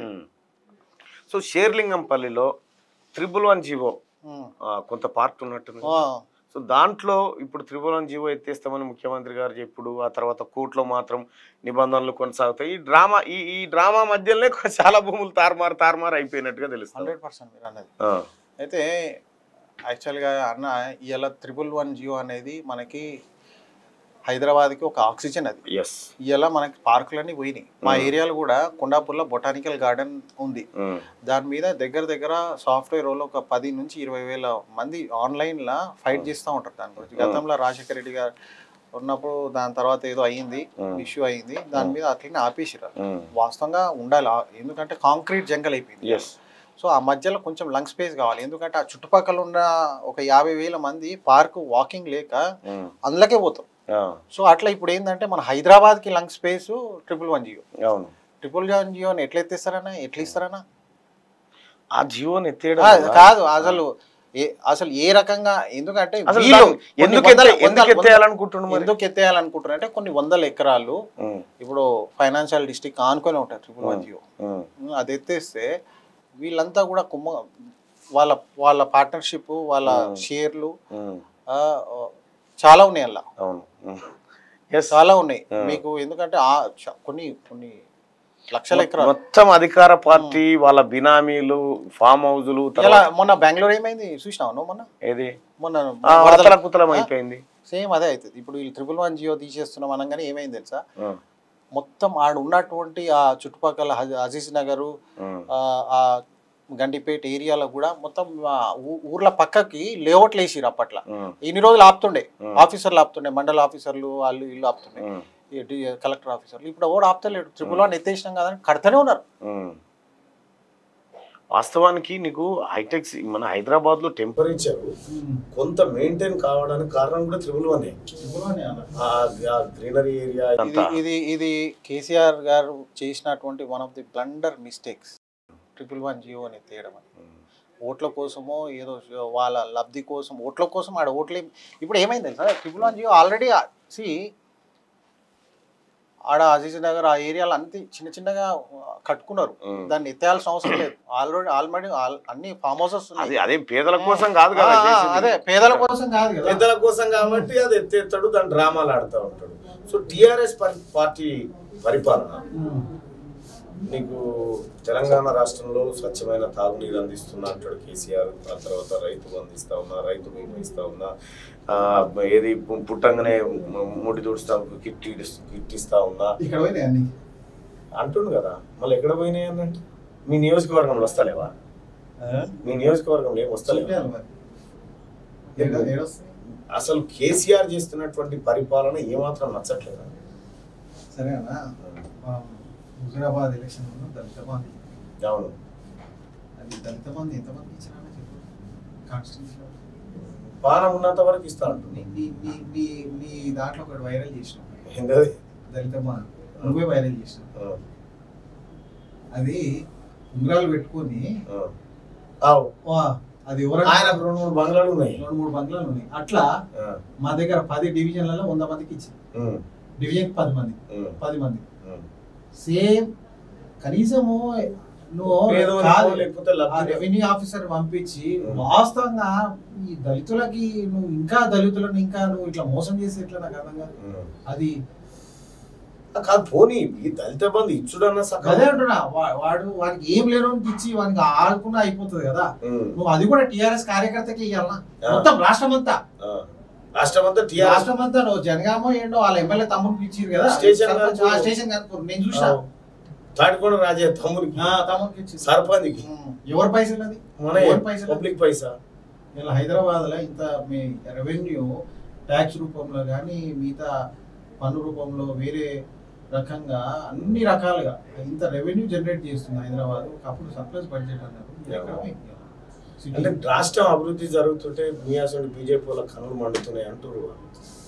సో షేర్లింగంపల్లిలో త్రిబుల్ వన్ జీవో ఉమ్. కొంత పార్ట్ ఉన్నట్టుంది ఆ, సో దాంట్లో ఇప్పుడు త్రిబుల్ వన్ జీవో ఎత్తేస్తామని ముఖ్యమంత్రి గారు చెప్పుడు ఆ తర్వాత కోర్టులో మాత్రం నిబంధనలు కొనసాగుతాయి ఈ డ్రామా ఈ ఈ డ్రామా మధ్యలోనే చాలా భూములు తారుమారు తారుమారు అయిపోయినట్టుగా తెలుస్తుంది హండ్రెడ్ పర్సెంట్ మీరు అన్నది ఆ, అయితే యాక్చువల్గా అన్న ఇవాళ త్రిబుల్ వన్ జియో అనేది మనకి హైదరాబాద్కి ఒక ఆక్సిజన్ అది ఎస్ ఇవాళ మనకి పార్కులన్నీ పోయినాయి మా ఏరియాలో కూడా కొండాపూర్లో బొటానికల్ గార్డెన్ ఉంది ఉమ్, దాని మీద దగ్గర దగ్గర సాఫ్ట్వేర్ వాళ్ళు ఒక పది నుంచి ఇరవై వేల మంది ఆన్లైన్లో ఫైట్ చేస్తూ ఉంటారు దాని గురించి గతంలో రాజశేఖర రెడ్డి గారు ఉన్నప్పుడు దాని తర్వాత ఏదో అయ్యింది ఇష్యూ అయ్యింది దాని మీద అట్లనే ఆపేసిరు ఉమ్, వాస్తవంగా ఉండాలి ఆ- ఎందుకంటే కాంక్రీట్ జంగల్ అయిపోయింది ఎస్ సో ఆ మధ్యలో కొంచెం లంగ్ స్పేస్ కావాలి ఎందుకంటే ఆ చుట్టుపక్కల ఉన్న ఒక యాభై వేల మంది పార్క్ వాకింగ్ లేక ఉమ్, అందులోకే పోతాం ఆ, సో అట్లా ఇప్పుడు ఏంటంటే మన హైదరాబాద్కి lung space triple one GO అవును ట్రిపుల్ వన్ జియోని ఎట్లా ఎత్తేస్తారన్నా ఎట్లా ఇస్తారన్నా ఆ జీవోని ఎత్తేయడం ఆ, వల్ల కాదు అసలు ఏ అసలు ఏ రకంగా ఎందుకంటే అసలు వీళ్ళు దాన్ని కొన్ని ఎందుకు వందల- ఎత్తే- ఎందుకు వందల- ఎత్తేయాలనుకుంటున్నారు మరి ఎందుకు ఎత్తేయాలనుకుంటున్నారు అంటే కొన్ని వందల ఎకరాలు ఉమ్, ఇప్పుడు ఫైనాన్షియల్ డిస్ట్రిక్ట్ ఆనుకొని ఉంటారు ట్రిపుల్ వన్ జియో ఉమ్, అది ఎత్తేస్తే వీళ్ళంతా కూడా కుమ్మ వాళ్ళ వాళ్ళ పార్ట్నర్షిప్ వాళ్ళ షేర్లు ఉమ్, ఆ, చాలా ఉన్నాయి అలా అవును ఎస్ చాలా ఉన్నాయి ఆ. మీకు ఎందుకంటే ఆ చ- కొన్ని కొన్ని లక్షల ఎకరాలు మొత్తం అధికార పార్టీ వాళ్ళ బినామీలు ఫామ్ హౌజులు ఇలా తర్వాత మొన్న బెంగళూరు ఏమైంది చూసినావు నువ్వు మొన్న ఏది మొన్న ఆ, వరదలు- అతల కుతలం అయిపోయింది సేమ్ అదే అవుతుంది ఇప్పుడు వీళ్ళు ట్రిపుల్ వన్ జియో తీసేస్తున్నాం అనగానే ఏమైంది తెలుసా ఆ, మొత్తం ఆడ ఉన్నటువంటి ఆ చుట్టుపక్కల హజ- అజీజ్ నగరు ఉమ్, ఆ, ఆ గండిపేట ఏరియాలో కూడా మొత్తం ఆ ఊ- ఊర్ల పక్కకి లేఅవుట్లు వేసిరు అప్పట్లో ఉమ్, ఇన్ని రోజులు ఆపుతుండే Hmm. ఆఫీసర్లు ఆపుతుండే మండల ఆఫీసర్లు వాళ్ళు ఇల్లు ఆపుతుండే ఉమ్, ఈ డి- కలెక్టర్ ఆఫీసర్లు ఇప్పుడు ఎవడు ఆపుతలేడు ట్రిపుల్ వన్ ఎత్తేసినాం కదా అని కడతానే ఉన్నారు ఉమ్. వాస్తవానికి నీకు హైటెక్ సి- మన హైదరాబాద్ లో టెంపరేచర్ కొంత మెయింటైన్ కావడానికి కారణం కూడా త్రిబుల్ వన్ గ్రీనరీ ఏరియా ఇది ఇది ఇది కేసీఆర్ గారు చేసినటువంటి one of the blunder mistakes triple one GO అని తేయడం అని ఓట్ల కోసమో ఏదో వాళ్ళ లబ్ధి కోసం ఓట్ల కోసం ఆడ ఓట్లే ఇప్పుడు ఏమైంది తెలుసా ట్రిపుల్ వన్ జియో ఆల్రెడీ సి ఆడ అజీజ్ నగర్ ఆ ఏరియాలో అంతే చిన్న చిన్నగా కట్టుకున్నారు ఉమ్. దాన్ని ఎత్తేయాల్సిన అవసరం లేదు ఆల్రెడీ ఆల్రెడీ అన్ని ఫామ్ హౌసెస్ అది అదేం పేదల కోసం కాదు కదా చేసింది. అదే పేదల కోసం కాదు కదా పెద్దల కోసం కాబట్టి అది ఎత్తేస్తాడు దాని డ్రామాలు ఆడుతూ ఉంటాడు సో టిఆర్ఎస్ పార్టీ పరిపాలన నీకు తెలంగాణ రాష్ట్రంలో స్వచ్ఛమైన తాగునీరు అందిస్తున్నా అంటాడు కేసీఆర్ ఆ తర్వాత రైతు బంధు ఇస్తా ఉన్నా రైతు బీమా ఇస్తా ఉన్నా ఆ, ఏది పు- పుట్టంగానే ము- ముడి తుడుస్తా కిట్ ఇస్- కిట్ ఇస్తా ఉన్నా ఇక్కడ పోయినాయి అన్ని అంటుండు కదా మళ్ళీ ఎక్కడ పోయినాయి అన్నట్టు మీ నియోజకవర్గంలో వస్తలేవా మీ నియోజకవర్గంలో ఏం వస్తలేవా చూపించాలి మరి ఏడ- ఏడొస్తాయి? అసలు కేసీఆర్ చేస్తున్నటువంటి పరిపాలన ఏమాత్రం నచ్చట్లేదు సరేనా మనం హుజురాబాద్ ఎలక్షన్ దళిత బంధు అవును అది దళిత బంధు ఎంతమంది ఇచ్చినా చెప్పు కాన్స్టిట్యూన్సీలో పానం ఉన్నంత వరకు ఇస్తా ఉంటుంది నీ నీ నీ నీ దాంట్లో ఒకటి వైరల్ చేసినావు ఏంటది దళిత బంధు నువ్వే వైరల్ చేసినావు ఆ, అది ఉంగరాలు పెట్టుకొని ఆ. ఆవు. వా, అది ఎవరైనా ఆయన రెండు మూడు బంగ్లాలు ఉన్నాయి రెండు మూడు బంగ్లాలు ఉన్నాయి అట్లా ఆ, మా దగ్గర పది డివిజన్లలో వంద మందికి ఇచ్చింది ఉమ్, డివిజన్ పది మంది ఉమ్, పది మంది ఉమ్. సేమ్ కనీసము నువ్వు పేదోళ్ళకో కాదు, లేకపోతే ఆ లబ్ధి రెవెన్యూ ఆఫీసర్ పంపించి ఉం. వాస్తవంగా ఈ దళితులకి నువ్వు ఇంకా దళితులను ఇంకా నువ్వు ఇట్లా మోసం చేసి ఎట్లా నాకు అర్థం కాదు ఉమ్. అది ఆ, కాదు పోనీ ఈ దళిత బంధు ఇచ్చుడన్న సగం అదే అంటున్నా వా- వాడు వాడికి ఏం లేనోనికి ఇచ్చి వానికి ఆడుకున్నా అయిపోతుంది కదా ఉమ్, నువ్వు అది కూడా టిఆర్ఎస్ కార్యకర్తకి ఇవ్వాలన్నా ఆ. మొత్తం రాష్ట్రం అంతా ఆ. రాష్ట్రం అంతా టీఆర్ఎస్ రాష్ట్రం అంతా నువ్వు జనగామో ఏంటో వాళ్ళ ఎమ్మెల్యే తమ్ముడికి ఇచ్చారు కదా స్టేషన్ సర్పంచ్, కనుక్కో. ఆ స్టేషన్ కనుక్కో నేను చూసా తాటికొండ రాజే తమ్మునికి ఆ, తమ్ముడికి ఇచ్చింది సర్పంచ్కి ఉం. ఎవరి పైసలు అది మన ఎవరి పైసలు పబ్లిక్ పైసా ఇలా హైదరాబాద్ లో ఇంత మీ రెవెన్యూ ట్యాక్స్ రూపంలో కానీ మిగతా పన్ను రూపంలో వేరే రకంగా అన్ని రకాలుగా ఇంత రెవెన్యూ జనరేట్ చేస్తుంది హైదరాబాద్ ఒకప్పుడు సర్ప్లస్ బడ్జెట్ అన్నారు ఇది ఎక్కడ పోయింది? City. అంటే రాష్ట్రం అభివృద్ధి జరుగుతుంటే మీ అసలు బీజేపీ వాళ్ళ కన్నులు మండుతున్నాయి అంటారు వాళ్ళు.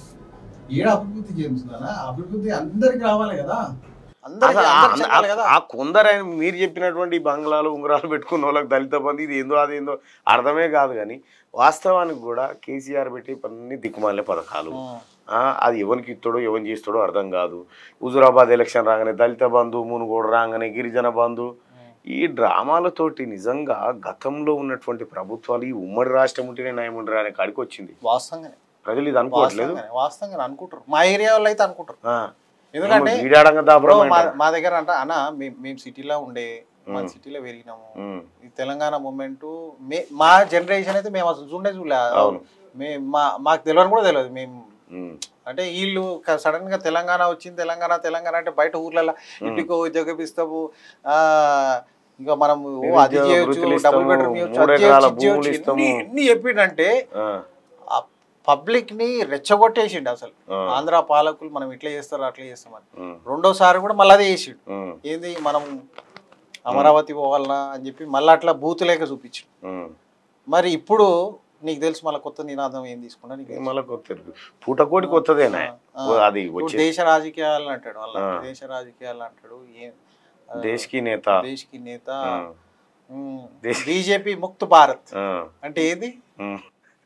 ఏడ అభివృద్ధి చెందుతుందా అభివృద్ధి అందరికి రావాలి కదా అసలు ఆ- ఆ- ఆ కొందరైన మీరు చెప్పినటువంటి బంగ్లాలు ఉంగరాలు పెట్టుకున్న వాళ్ళకి దళిత బంధు ఇది ఏందో అదేందో అర్థమే కాదు కానీ వాస్తవానికి కూడా కేసీఆర్ పెట్టి అన్ని దిక్కుమాలే పథకాలు ఆ, అది ఎవరికి ఇస్తాడో ఎవరిని చేస్తాడో అర్థం కాదు హుజురాబాద్ ఎలక్షన్ రాగానే దళిత బంధు మునుగోడు రాగానే గిరిజన బంధు ఈ డ్రామాలతోటి నిజంగా గతంలో ఉన్నటువంటి ప్రభుత్వాలు ఈ ఉమ్మడి రాష్ట్రం ఉంటేనే నయం ఉండరా అనే కాడికి వచ్చింది వాస్తవంగానే ప్రజలు ఇది అనుకోవట్లేదు వాస్తవంగానే వాస్తవంగానే అనుకుంటారు మా ఏరియా వాళ్ళు అయితే అనుకుంటారు ఆ. ఎందుకంటే వీడాడంగా దాపురం ఇప్పుడు మా అంటారు. మా దగ్గర అంట అన్న మేము మేము సిటీలో ఉండే మా ఉం. సిటీలో పెరిగినాము ఉమ్, ఈ తెలంగాణ మూమెంట్ మే మా జనరేషన్ అయితే మేము అసలు చూడే చూడలే అవును. మే మా మాకు తెలియని కూడా తెలియదు మేము ఉమ్, అంటే వీళ్ళు సడన్ గా తెలంగాణ వచ్చింది తెలంగాణ తెలంగాణ అంటే బయట ఊర్లలో ఇంటికో ఉద్యోగం ఇస్తాము ఆ ఇంకా మనం ఓ అది నిరుద్యోగ చేయొచ్చు వృత్తులు డబుల్ ఇస్తాము, బెడ్రూమ్ ఇవ్వచ్చు మూడు అది ఎకరాల చేయొచ్చు, ఇది భూములు చేయొచ్చు. ఇస్తాము. ఎన్ని ఎన్ని చెప్పిండంటే ఆ, పబ్లిక్ ని రెచ్చగొట్టేసిండు అసలు ఆ. ఆంధ్ర పాలకులు మనం ఇట్లా చేస్తారు అట్లా చేస్తామని ఉమ్, రెండోసారి కూడా మళ్ళీ అదే చేసిండు ఉమ్, ఏంది మనం అమరావతి పోవాలనా అని చెప్పి మళ్ళీ అట్లా బూత్ లేక చూపించిండు ఉమ్. మరి ఇప్పుడు నీకు తెలుసు మళ్ళీ కొత్త నినాదం ఏం తీసుకున్నా నీకు ఇది తెలుసు. మళ్ళా కొత్తది పూటకోటి కొత్తదేనా ఆ. అది ఇప్పుడు వచ్చే దేశ రాజకీయాలు అంటాడు వాళ్ళ ఆ. దేశ రాజకీయాలు అంటాడు ఏం ఆ, దేశ్కి నేత దేశ్కి నేత ఆ, దేశ్- బీజేపీ ముక్త్ భారత్ ఆ, అంటే ఏది ఉమ్.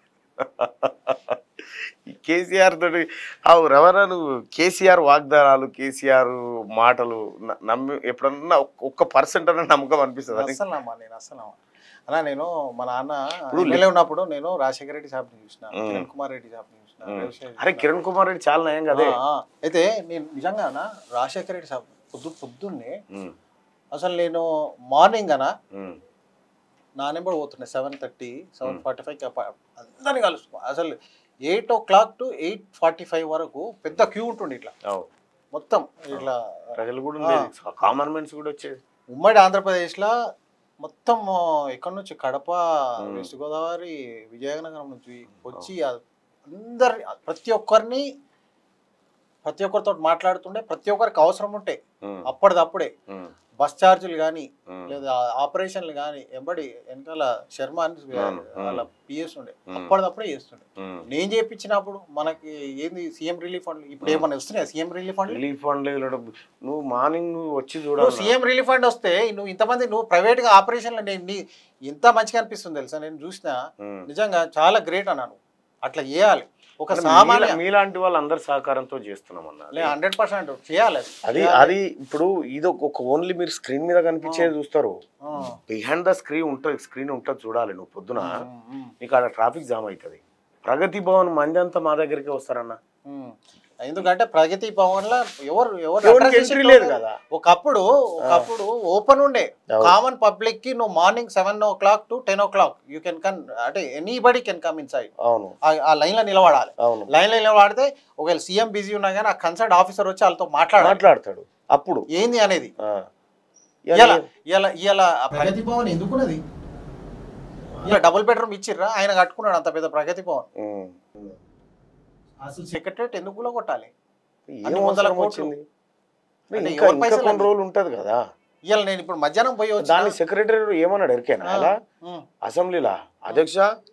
ఈ కేసీఆర్ తోటి అవు రవణ నువ్వు కేసీఆర్ వాగ్దానాలు కేసీఆర్ మాటలు న- నమ్మి ఎప్పుడన్నా ఒక్క- ఒక్క పర్సెంట్ అన్న నమ్మకం అనిపిస్తుంది అస్సలు నమ్మా నేను అస్సలు నమ్మా అలా నేను మా నాన్న ఇప్పుడు ఎమ్మెల్యే ఉన్నప్పుడు నేను రాజశేఖర రెడ్డి సాబ్ని చూసిన ఉం. కిరణ్ కుమార్ రెడ్డి సాబ్ని చూసిన ఉమ్. రేవంత్ అరే చూసిన. కిరణ్ కుమార్ రెడ్డి చాలా నయం కదే ఆ, ఆ. అయితే నేను నిజంగా అన్న, రాజశేఖర రెడ్డి సాబ్ పొద్దు పొద్దున్నే ఉమ్, అసలు నేను మార్నింగ్ అన్న ఉమ్, నా నెంబర్ పోతుండే seven thirty seven Hmm. Forty five అందరిని కలుసుకో అసలు eight o'clock to eight forty five వరకు పెద్ద క్యూ ఉంటుండే ఇట్లా అవు మొత్తం ఇట్లా ప్రజలు కూడా ఉండేది కామన్ మెన్స్ కూడా వచ్చేది ఉమ్మడి ఆంధ్రప్రదేశ్లో మొత్తం ఎక్కడి నుంచి కడప Hmm. వెస్ట్ గోదావరి విజయనగరం నుంచి వచ్చి ఆ- అందరి ప్రతి ఒక్కరిని ప్రతి ఒక్కరితో మాట్లాడుతుండే ప్రతి ఒక్కరికి అవసరం ఉంటే ఉమ్, అప్పటిదప్పుడే ఉమ్, బస్ ఛార్జీలు కానీ ఉమ్, లేదా ఆపరేషన్లు కానీ ఎంబడి వెనకాల శర్మ అని అవును, వాళ్ళ అవును. పిఎస్ ఉండే ఉమ్. అప్పటిదప్పుడే చేస్తుండే ఉమ్. నేను చేయించినప్పుడు మనకి ఏంది సీఎం రిలీఫ్ ఫండ్ ఇప్పుడు ఏమైనా వస్తున్నాయి CM relief fund relief fund లేదు ఈడ నువ్వు మార్నింగ్ నువ్వు వచ్చి నువ్వు చూడాలి సీఎం రిలీఫ్ ఫండ్ వస్తే నువ్వు ఇంతమంది నువ్వు ప్రైవేట్ గా ఆపరేషన్లు నేను నీ ఇంత మంచిగా అనిపిస్తుంది తెలుసా నేను చూసిన ఉమ్. నిజంగా చాలా గ్రేట్ అన్నాను అట్లా చేయాలి ఒక సామాన్య మీలా- మీలాంటి వాళ్ళందరి సహకారంతో చేస్తున్నాం అన్న హండ్రెడ్ పర్సెంట్ చేయాలి అది అది ఇప్పుడు ఇది ఒక- ఒక ఓన్లీ మీరు స్క్రీన్ మీద కనిపించేది చూస్తారు ఆ. బిహైండ్ ద స్క్రీన్ ఉంటుంది స్క్రీన్ ఉంటుంది చూడాలి నువ్వు పొద్దున ఉమ్, నీకు ఆడ ట్రాఫిక్ జామ్ అవుతుంది ప్రగతి భవన్ మంది అంతా మా దగ్గరికి వస్తారన్న ఉమ్. ఎందుకంటే ప్రగతి భవన్ లో ఎవరు ఎవరు ఎవరికి representation entry లేదు ఉండదు. కదా. ఒకప్పుడు ఒకప్పుడు ఓపెన్ ఉండే అవును. కామన్ పబ్లిక్ కి నువ్వు morning seven o'clock to ten o'clock you can can అంటే anybody can come inside అవును ఆ లైన్ లో నిలబడాలి అవును లైన్ లో నిలబడితే ఒకవేళ సీఎం బిజీ ఉన్నా కానీ ఆ కన్సర్ట్ ఆఫీసర్ వచ్చి వాళ్ళతో మాట్లాడాలి మాట్లాడతాడు అప్పుడు ఏంది అనేది ఆ. ఇలా ఇలా ఇలా ప్రగతి భవన్ ఎందుకున్నది ఇలా డబుల్ బెడ్రూమ్ ఇచ్చిర్రా ఆయన కట్టుకున్నాడు అంత పెద్ద ప్రగతి భవన్ ఉమ్. అసలు సెక్రటరేట్ ఎందుకు కూడా కొట్టాలి ఏం అన్ని వందల అవసరం కోట్లు. వచ్చింది అంటే ఇంకా ఎవరి ఇంకా పైసలు కొన్ని అవి? రోజులు ఉంటది కదా ఇవాళ నేను ఇప్పుడు మధ్యాహ్నం పోయి వచ్చి దాని సెక్రటరీ ఏమన్నాడు ఎరికేనా అలా అసెంబ్లీలా అధ్యక్ష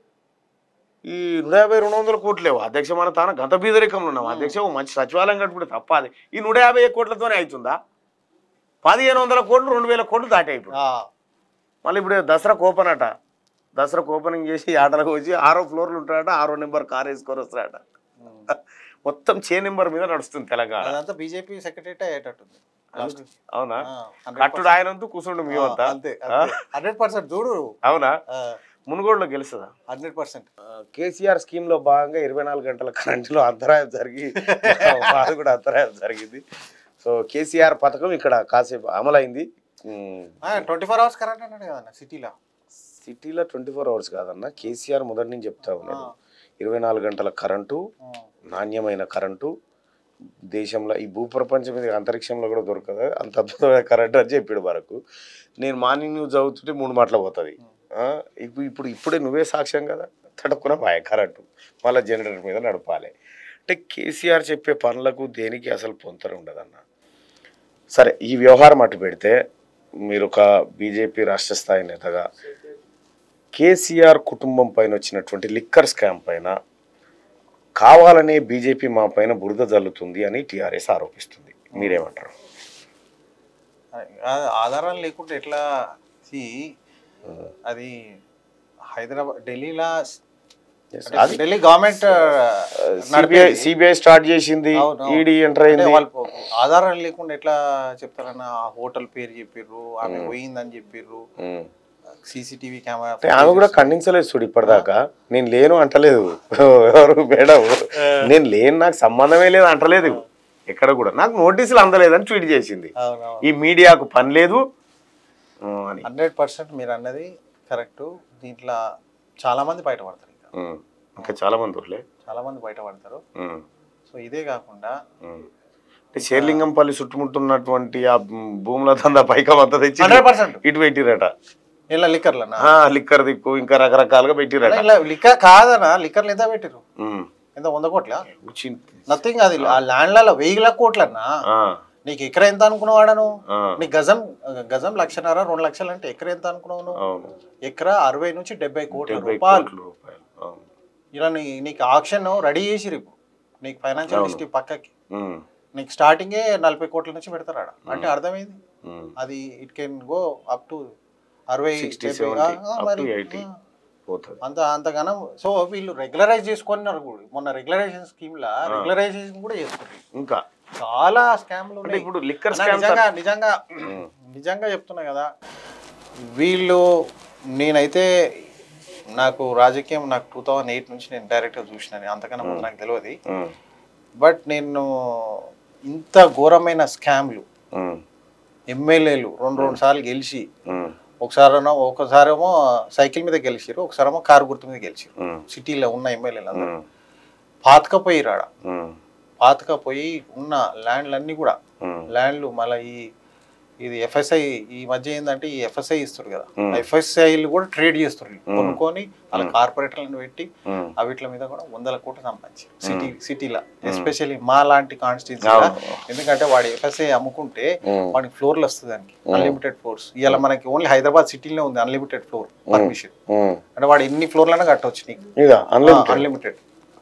ఈ నూట యాభై రెండు వందల కోట్లేవు అధ్యక్ష మన తాను గత బీదరికంలో ఉన్నాం అధ్యక్ష ఓ మంచి సచివాలయం కట్టుకుంటే తప్ప అది ఈ నూట యాభై కోట్లతోనే అవుతుందా పదిహేను వందల కోట్లు రెండు వేల కోట్లు దాటాయి ఇప్పుడు మళ్ళీ ఇప్పుడు దసరా కోపన్ అట దసరా ఓపెనింగ్ చేసి ఆటలకు వచ్చి ఆరో ఫ్లోర్లు ఉంటాడట ఆరో నెంబర్ కార్ వేసుకొని వస్తాడట మొత్తం చే నెంబర్ మీద నడుస్తుంది తెలంగాణ అదంతా బీజేపీ సెక్రటరేట్ అయ్యేటట్టుంది అవునా ఆ, 100% కట్టుడు ఆయన కూర్చుండు ఆ, మేమంతా అంతే హండ్రెడ్ పర్సెంట్ చూడు అవునా మునుగోడులో గెలుస్తుందా హండ్రెడ్ పర్సెంట్ కేసీఆర్ స్కీమ్ లో భాగంగా ఇరవై నాలుగు గంటల కరెంటులో అంతరాయం జరిగి అది కూడా అంతరాయం జరిగింది సో కేసీఆర్ పథకం ఇక్కడ కాసేపు అమలైంది um, twenty four hours current అన్నాడు కదన్న సిటీలో సిటీలో ట్వంటీ ఫోర్ అవర్స్ కాదన్న కేసీఆర్ మొదటి నుంచి చెప్తా ఉన్నాడు ఇరవై నాలుగు గంటల కరెంటు నాణ్యమైన కరెంటు దేశంలో ఈ భూప్రపంచం మీద అంతరిక్షంలో కూడా దొరకదు అంత అద్భుతమైన కరెంట్ అని చెప్పాడు వరకు నేను మార్నింగ్ న్యూస్ చదువుతుంటే మూడు మాటలు పోతుంది ఇప్పుడు ఇప్పుడు ఇప్పుడే నువ్వే సాక్ష్యం కదా తడుక్కున పాయ కరెంటు మళ్ళీ జనరేటర్ మీద నడపాలి అంటే కేసీఆర్ చెప్పే పనులకు దేనికి అసలు పొంతన ఉండదన్న సరే ఈ వ్యవహారం అటు పెడితే మీరు ఒక బీజేపీ రాష్ట్ర స్థాయి నేతగా కేసీఆర్ కుటుంబం పైన వచ్చినటువంటి లిక్కర్ స్కామ్ పైన కావాలనే బీజేపీ మా పైన బురద జల్లుతుంది అని టీఆర్ఎస్ ఆరోపిస్తుంది మీరేమంటారు ఆ- ఆధారాలు లేకుంటే ఎట్లా see, అది హైదరాబాద్ ఢిల్లీలో అది Delhi government CBI CBI start చేసింది అవును, అవును. ఈడీ ఎంటర్ అయింది వాళ్ళు ఆధారాలు లేకుండా ఎట్లా చెప్తారన్న ఆ హోటల్ పేరు చెప్పిర్రు ఆమె పోయిందని చెప్పిర్రు ఉమ్. సీసీటీవీ అంటే కెమెరా ఆమె కూడా ఖండించలేదు చూడు ఇప్పటిదాకా నేను లేను అంటలేదు ఎవరు మేడం నేను లేను నాకు సంబంధమే లేదు అంటలేదు ఎక్కడ కూడా నాకు నోటీసులు అందలేదని ట్వీట్ చేసింది అవునవును ఈ మీడియాకు పని లేదు ఆ, అని హండ్రెడ్ పర్సెంట్ మీరు అన్నది కరెక్ట్ దీంట్లో చాలా మంది బయటపడతారు ఇంకా ఉమ్. ఇంకా చాలా మంది ఊర్లే చాలా మంది బయటపడతారు ఉమ్. సో ఇదే కాకుండా ఉమ్. అంటే శేర్లింగంపల్లి చుట్టుముట్టున్నటువంటి ఆ భూముల దందా పైకం అంతా తెచ్చి హండ్రెడ్ పర్సెంట్ ఇటు పెట్టిరట ఇలా లిక్కర్లనా ఆ, లిక్కర్ దిక్కు ఇంకా రకరకాలుగా పెట్టిరట ఇలా లిక్కర్ కాదనా లిక్కర్లు ఎంత పెట్టిరు ఉమ్. ఎంత వంద కోట్ల చి- నథింగ్ అది ఆ ల్యాండ్లలో వెయ్యి కోట్లన్నా ఆ, నీకు ఎకర ఎంత అనుకున్నావాడను ఆ, నీ గజం గజం లక్షన్నర రెండు లక్షలు అంటే ఎకర ఎంత అనుకున్నావు నువ్వు అవును ఎకరా అరవై నుంచి డెబ్బై కోట్ల డెబ్బై రూపాయలు కోట్ల రూపాయలు అవును ఇలా నీ నీకు ఆక్షన్ రెడీ చేసిరు ఇప్పుడు నీకు ఫైనాన్షియల్ డిస్ట్రిక్ట్ పక్కకి ఉమ్, నీకు స్టార్టింగే నలభై కోట్ల నుంచి పెడతారు ఆడ అంటే అర్థమైంది ఉమ్. అది it can go up to అరవై 60, డెబ్బై, 70, ఆ, ఆ, up మరి to 80. ఆ. పోతుంది అంత అంతగానం సో వీళ్ళు రెగ్యులరైజ్ చేసుకున్నారు కూడా మొన్న రెగ్యులరైజేషన్ స్కీమ్ లా రెగ్యులరైజేషన్ కూడా చేసుకుంటారు ఇంకా చాలా స్కామ్లు అంటే ఉన్నాయి ఇప్పుడు లిక్కర్ అన్నా, స్కామ్ నిజంగా నిజంగా నిజంగా చెప్తున్నా కదా వీళ్ళు నేనైతే నాకు రాజకీయం నాకు టూ థౌజండ్ ఎయిట్ నుంచి నేను డైరెక్ట్గా చూసినాను అంతకన్నా ముందు నాకు తెలియదు బట్ నేను ఇంత ఘోరమైన స్కామ్లు ఎమ్మెల్యేలు రెండు రెండు సార్లు గెలిచి ఒకసారేమో ఒకసారేమో సైకిల్ మీద గెలిచిరు ఒకసారేమో కారు గుర్తు మీద గెలిచిరు సిటీలో ఉన్న ఎమ్మెల్యేలు అందరూ పాతకపోయిరు ఆడ పాతకపోయి ఉన్న ల్యాండ్లన్నీ కూడా ల్యాండ్లు మళ్ళీ ఈ ఇది ఎఫ్ఎస్ఐ ఈ మధ్య ఏంటంటే ఈ ఎఫ్ఎస్ఐ ఇస్తారు కదా ఎఫ్ఎస్ఐలు కూడా ట్రేడ్ చేస్తారు వీళ్ళు. కొనుక్కొని వాళ్ళ కార్పొరేటర్లను పెట్టి ఆ వీటి మీద కూడా వందల కోట్లు సంపాదించి సిటీ సిటీలో ఎస్పెషల్లీ మా లాంటి కాన్స్టిట్యూన్సీ ఎందుకంటే వాడు ఎఫ్ఎస్ఐ అమ్ముకుంటే వాడికి ఫ్లోర్లు వస్తుంది దానికి అన్లిమిటెడ్ ఫ్లోర్స్ ఇవాళ మనకి ఓన్లీ హైదరాబాద్ సిటీలో ఉంది అన్లిమిటెడ్ ఫ్లోర్ పర్మిషన్ అంటే వాడు ఎన్ని ఫ్లోర్లైనా కట్టవచ్చు నీకు ఇక అన్లిమిటెడ్ అన్లిమిటెడ్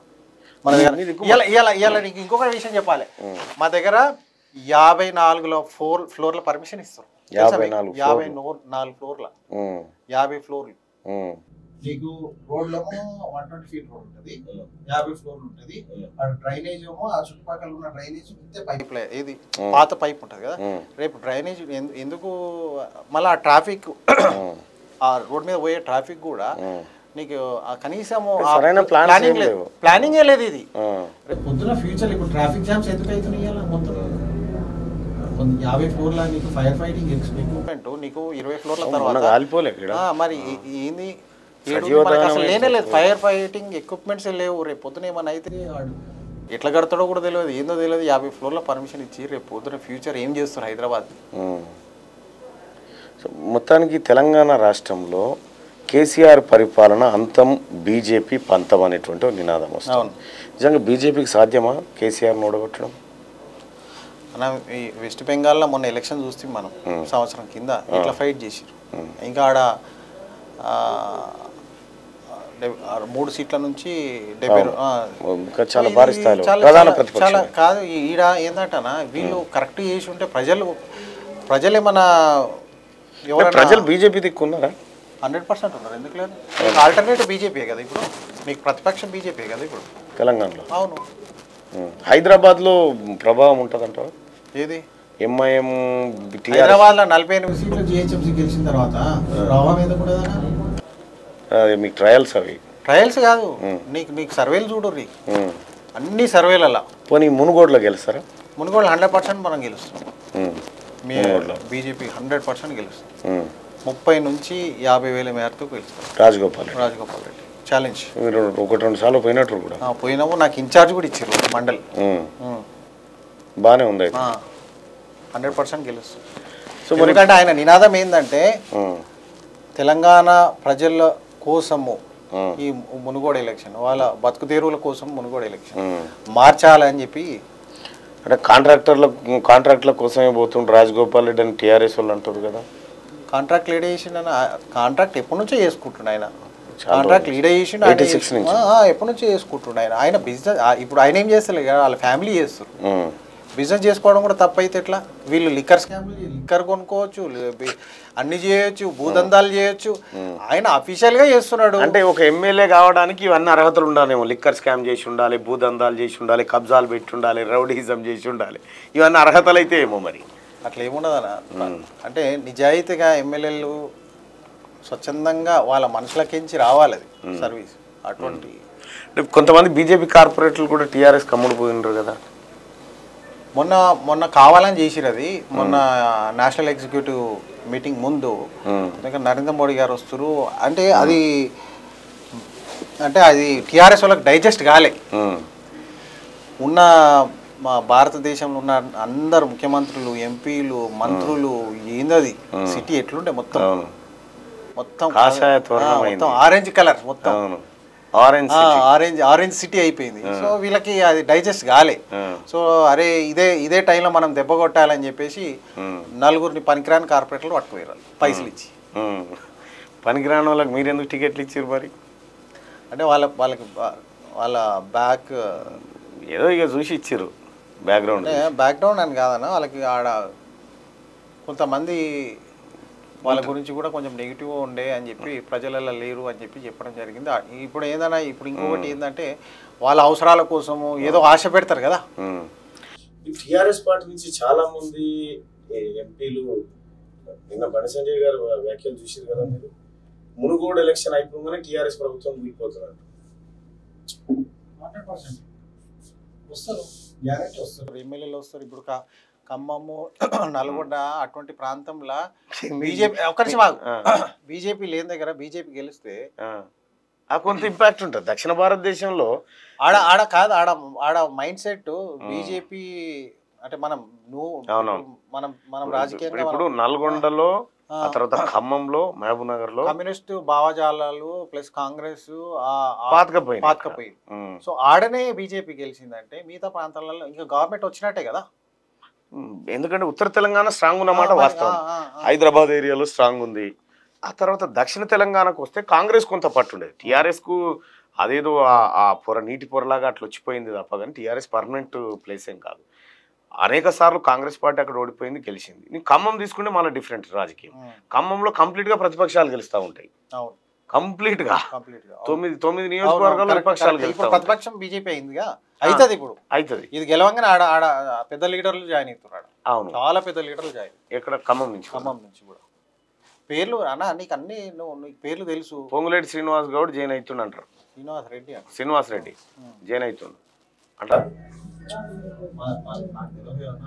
మన దగ్గర ఇవాళ ఇవాళ ఇవాళ నీకు ఇంకొక విషయం చెప్పాలి మా దగ్గర యాభై నాలుగులో ఫ్లోర్ ఫ్లోర్ల పర్మిషన్ ఇస్తారు తెలుసా యాభై మీకు? నాలుగు యాభై నో- నాలుగు ఫ్లోర్ల యాభై ఫ్లోర్లు నీకు రోడ్లో వన్ ట్వంటీ ఫీట్ రోడ్ ఉంటుంది యాభై ఫ్లోర్లు ఉంటుంది ఆ డ్రైనేజ్ ఏమో ఆ చుట్టుపక్కల ఉన్న డ్రైనేజ్ ఇంతే పైప్ ఏది ఉమ్. పాత పైప్ ఉంటుంది కదా ఉమ్, రేపు డ్రైనేజ్ ఎందు- ఎందుకు మళ్ళీ ఆ ట్రాఫిక్ ఉమ్, ఆ రోడ్ మీద పోయే ట్రాఫిక్ కూడా ఉమ్, నీకు ఆ కనీసం సరైన plans ప్లానింగ్ ఏం లేదు లేవు. ప్లానింగ్ లేదు ఇది ఉమ్. రేపు పొద్దున ఫ్యూచర్ ఇప్పుడు ట్రాఫిక్ జామ్స్ ఎందుకు అవుతున్నాయి ఇవాళ మొత్తం కొంత యాభై ఫ్లోర్ల నీకు ఫైర్ ఫైటింగ్ ఎక్విప్మెంట్ నీకు ఇరవై ఫ్లోర్ల మొన్న తర్వాత కాలిపోలే ఇక్కడ ఆ, మరి ఏ- ఏంది ఏడుంది? సజీవ మనకు అసలు దహనం లేనే లేదు ఏంటి? ఫైర్ ఫైటింగ్ ఎక్విప్మెంట్స్ లేవు రేపు పొద్దున ఏమైనా అయితే వాడు ఎట్లా కడతాడో కూడా తెలియదు ఏందో తెలియదు యాభై ఫ్లోర్ల పర్మిషన్ ఇచ్చి రేపు పొద్దున ఫ్యూచర్ ఏం చేస్తారు హైదరాబాద్ ఉమ్. సో మొత్తానికి తెలంగాణ రాష్ట్రంలో కేసీఆర్ పరిపాలన అంతం బీజేపీ పంతం అనేటువంటి ఒక నినాదం వస్తుంది అవును. నిజంగా బీజేపీకి సాధ్యమా కేసీఆర్ ఓడగొట్టడం మనం ఈ వెస్ట్ బెంగాల్లో మొన్న ఎలక్షన్ చూస్తే మనం సంవత్సరం కింద ఇట్లా ఫైట్ చేసిరు ఇంకా ఆడ ఆ, డెబ్- ఆ మూడు సీట్ల నుంచి డెబ్బై రూ- ఆ, ఇంకా చాలా ఇది భారీ స్థాయిలో చాలా- ప్రధాన చాలా- ప్రతిపక్షం చాలా కాదు ఈ- ఈడ ఏంటంటనా వీళ్ళు కరెక్ట్ చేసి ఉంటే ప్రజలు ప్రజలు ఏమన్నా ప్రజలు బీజేపీ దిక్కున్నారా హండ్రెడ్ పర్సెంట్ ఉన్నారు ఎందుకు లేదు ఆల్టర్నేటివ్ బీజేపీ కదా ఇప్పుడు మీకు ప్రతిపక్షం బీజేపీ కదా ఇప్పుడు తెలంగాణలో అవును ఉమ్. హైదరాబాద్లో ప్రభావం ఉంటుందంటావా ఏది ఎంఐఎం టీఆర్ఎస్ హైదరాబాద్ లో నలభై ఎనిమిది సీట్లు జిహెచ్ఎంసీ గెలిచిన తర్వాత ప్రభావం ఎందుకు ఉండదన్నా మీకు ట్రయల్స్ అవి ట్రయల్స్ కాదు నీకు నీకు సర్వేలు చూడు రీ ఉమ్. అన్ని సర్వేలలో పోనీ మునుగోడులో గెలుస్తారా మునుగోడు హండ్రెడ్ పర్సెంట్ మనం గెలుస్తాం ఉమ్. మీ బీజేపీ హండ్రెడ్ పర్సెంట్ గెలుస్తాం ఉమ్. ముప్పై నుంచి యాభై వేల మేరకు గెలుస్తాం రాజగోపాల్ రెడ్డి రాజగోపాల్ రెడ్డి ఛాలెంజ్ మీరు ఒకటి రెండు సార్లు పోయినట్టు కూడా పోయినాము నాకు ఇన్ఛార్జ్ కూడా ఇచ్చారు మండల్ ఉమ్. బాగానే ఉంది అయితే హండ్రెడ్ పర్సెంట్ గెలుస్తాం సో మరి ఎందుకంటే ఆయన నినాదం ఏంటంటే ఉమ్. తెలంగాణ ప్రజల కోసము ఉమ్. ఈ మునుగోడు ఎలక్షన్ వాళ్ళ బతుకు తెరువుల కోసం మునుగోడు ఎలక్షన్ ఉమ్. మార్చాలని చెప్పి అంటే కాంట్రాక్టర్ల కాంట్రాక్ట్ల కోసమే పోతుండ్రు రాజగోపాల్ రెడ్డి అని టీఆర్ఎస్ వాళ్ళు అంటారు కదా కాంట్రాక్ట్ లీడ్ చేసిండు ఆయన కాంట్రాక్ట్ ఎప్పటి నుంచో చేసుకుంటుండు ఆయన చాలా కాంట్రాక్ట్ లీడ్ చేసిండు ఆయన 86 నుంచి. ఆ, ఆ, ఎప్పటి నుంచో చేసుకుంటుండు ఆయన ఆయన బిజినెస్ ఇప్పుడు ఆయన ఏం చేస్తలేదు కదా వాళ్ళ ఫ్యామిలీ చేస్తారు ఉమ్. బిజినెస్ చేసుకోవడం కూడా తప్పు అయితే ఎట్లా వీళ్ళు లిక్కర్ స్కామ్లు లిక్కర్ కొనుక్కోవచ్చు లే- బి- అన్ని చేయొచ్చు భూదందాలు చేయొచ్చు ఆయన అఫీషియల్ గా చేస్తున్నాడు అంటే ఒక ఎమ్మెల్యే కావడానికి ఇవన్నీ అర్హతలు ఉండాలేమో లిక్కర్ స్కామ్ చేసి ఉండాలి భూదందాలు చేసి ఉండాలి కబ్జాలు పెట్టి ఉండాలి రౌడీజం చేసి ఉండాలి ఇవన్నీ అర్హతలు అయితే ఏమో మరి అట్లా ఏముండదన్న అంటే నిజాయితీగా ఎమ్మెల్యేలు స్వచ్ఛందంగా వాళ్ళ మనసులకించి రావాలి అది సర్వీస్ అటువంటి అంటే కొంతమంది బీజేపీ కార్పొరేటర్లు కూడా టీఆర్ఎస్ కమ్ముడు పోయినారు కదా మొన్న మొన్న కావాలని చేసిరు అది మొన్న నేషనల్ ఎగ్జిక్యూటివ్ మీటింగ్ ముందు ఉమ్. ఇంకా నరేంద్ర మోడీ గారు వస్తారు అంటే అది అంటే అది టీఆర్ఎస్ వాళ్ళకి డైజెస్ట్ కాలే ఉమ్. ఉన్న మా భారతదేశంలో ఉన్న అందరు ముఖ్యమంత్రులు ఎంపీలు మంత్రులు ఏందది సిటీ ఎట్లుండే మొత్తం అవును మొత్తం కాషాయ ఆ, తోరణమైంది. మొత్తం ఆరెంజ్ కలర్ మొత్తం అవును ఆరెంజ్ ఆ, ఆరెంజ్ ఆరెంజ్ సిటీ అయిపోయింది సో వీళ్ళకి అది డైజెస్ట్ కాలే సో అరే ఇదే ఇదే టైంలో మనం దెబ్బ కొట్టాలని చెప్పేసి నలుగురిని పనికిరాని కార్పొరేటర్లు పట్టుకుపోయారు పైసలు ఇచ్చి పనికిరాని వాళ్ళకి మీరు ఎందుకు టికెట్లు ఇచ్చారు మరి అంటే వాళ్ళ వాళ్ళకి బా- వాళ్ళ బ్యాక్ ఏదో ఇక చూసి ఇచ్చారు బ్యాక్గ్రౌండ్ అంటే బ్యాక్గ్రౌండ్ అని కాదన్న వాళ్ళకి ఆడ కొంతమంది వాళ్ళ గురించి కూడా కొంచెం నెగిటివ్ ఉండే అని చెప్పి ప్రజలలో లేరు అని చెప్పి చెప్పడం జరిగింది ఆ- ఇప్పుడు ఏందన్నా ఇప్పుడు ఇంకొకటి ఏంటంటే వాళ్ళ అవసరాల కోసము ఏదో ఆశ పెడతారు కదా టిఆర్ఎస్ పార్టీ నుంచి చాలా మంది ఎంపీలు నిన్న బండి సంజయ్ గారు వ్యాఖ్యలు చూసారు కదా మీరు మునుగోడు ఎలక్షన్ అయిపోగానే టిఆర్ఎస్ ప్రభుత్వం కూలిపోతున్నారు హండ్రెడ్ పర్సెంట్ వస్తారు గ్యారెంటీ వస్తారు ఎమ్మెల్యేలు వస్తారు ఇప్పుడు క- ఖమ్మము నల్గొండ అటువంటి ప్రాంతంలో బీజేపీ ఒక్క నిమిషం ఆగు. బీజేపీ లేని దగ్గర బీజేపీ గెలిస్తే ఆ కొంత ఇంపాక్ట్ ఉంటుంది దక్షిణ భారతదేశంలో ఆడ ఆడ కాదు ఆడ ఆడ మైండ్ సెట్ బీజేపీ అంటే మనం నువ్వు అవునవును. మనం మనం ఇప్పుడు రాజకీయంగా ఇప్పుడు మనం- నల్గొండలో ఆ. ఆ తర్వాత ఖమ్మంలో మహబూబ్ నగర్ లో కమ్యూనిస్ట్ భావజాలాలు ప్లస్ కాంగ్రెస్ పాతకపోయింది పాతకపోయింది ఉమ్. సో ఆడనే బీజేపీ గెలిచిందంటే మిగతా ప్రాంతాలలో ఇంకా గవర్నమెంట్ వచ్చినట్టే కదా ఉమ్, ఎందుకంటే ఉత్తర తెలంగాణ స్ట్రాంగ్ ఉన్నమాట ఆ, మరి, వాస్తవం ఆ, ఆ, ఆ. హైదరాబాద్ ఏరియాలో స్ట్రాంగ్ ఉంది ఆ తర్వాత దక్షిణ తెలంగాణకు వస్తే కాంగ్రెస్ కొంత పట్టుండేది టీఆర్ఎస్ కు అదేదో ఆ- ఆ పొర నీటి పొరలాగా అట్లా వచ్చిపోయింది తప్ప కానీ టీఆర్ఎస్ పర్మనెంట్ ప్లేస్ ఏం కాదు అనేక సార్లు కాంగ్రెస్ పార్టీ అక్కడ ఓడిపోయింది గెలిచింది నీకు ఖమ్మం తీసుకుంటే మళ్ళీ డిఫరెంట్ రాజకీయం ఉమ్, ఖమ్మంలో కంప్లీట్ గా ప్రతిపక్షాలు గెలుస్తూ ఉంటాయి అవును కంప్లీట్ గా కంప్లీట్ గా తొమ్మిది తొమ్మిది అవును, నియోజకవర్గాలు correct, విపక్షాలు correct. ఇప్పుడు గెలుస్తాం ప్రతిపక్షం బీజేపీ అయిందిగా అవుతుంది ఇప్పుడు అవుతుంది ఇది గెలవంగానే ఆడ ఆడ పెద్ద లీడర్లు జాయిన్ అవుతున్నారు అవును చాలా పెద్ద లీడర్లు జాయిన్ ఎక్కడ ఖమ్మం నుంచి ఖమ్మం నుంచి కూడా పేర్లు అన్న నీకు అన్ని నువ్వు నీకు పేర్లు తెలుసు పొంగులేటి శ్రీనివాస్ గౌడ్ జైన్ అవుతుండు అంటారు శ్రీనివాస్ రెడ్డి అంట శ్రీనివాస్ రెడ్డి జైన్ అవుతుండు అంటారు మా- మా- నాకు తెలియదు అన్న.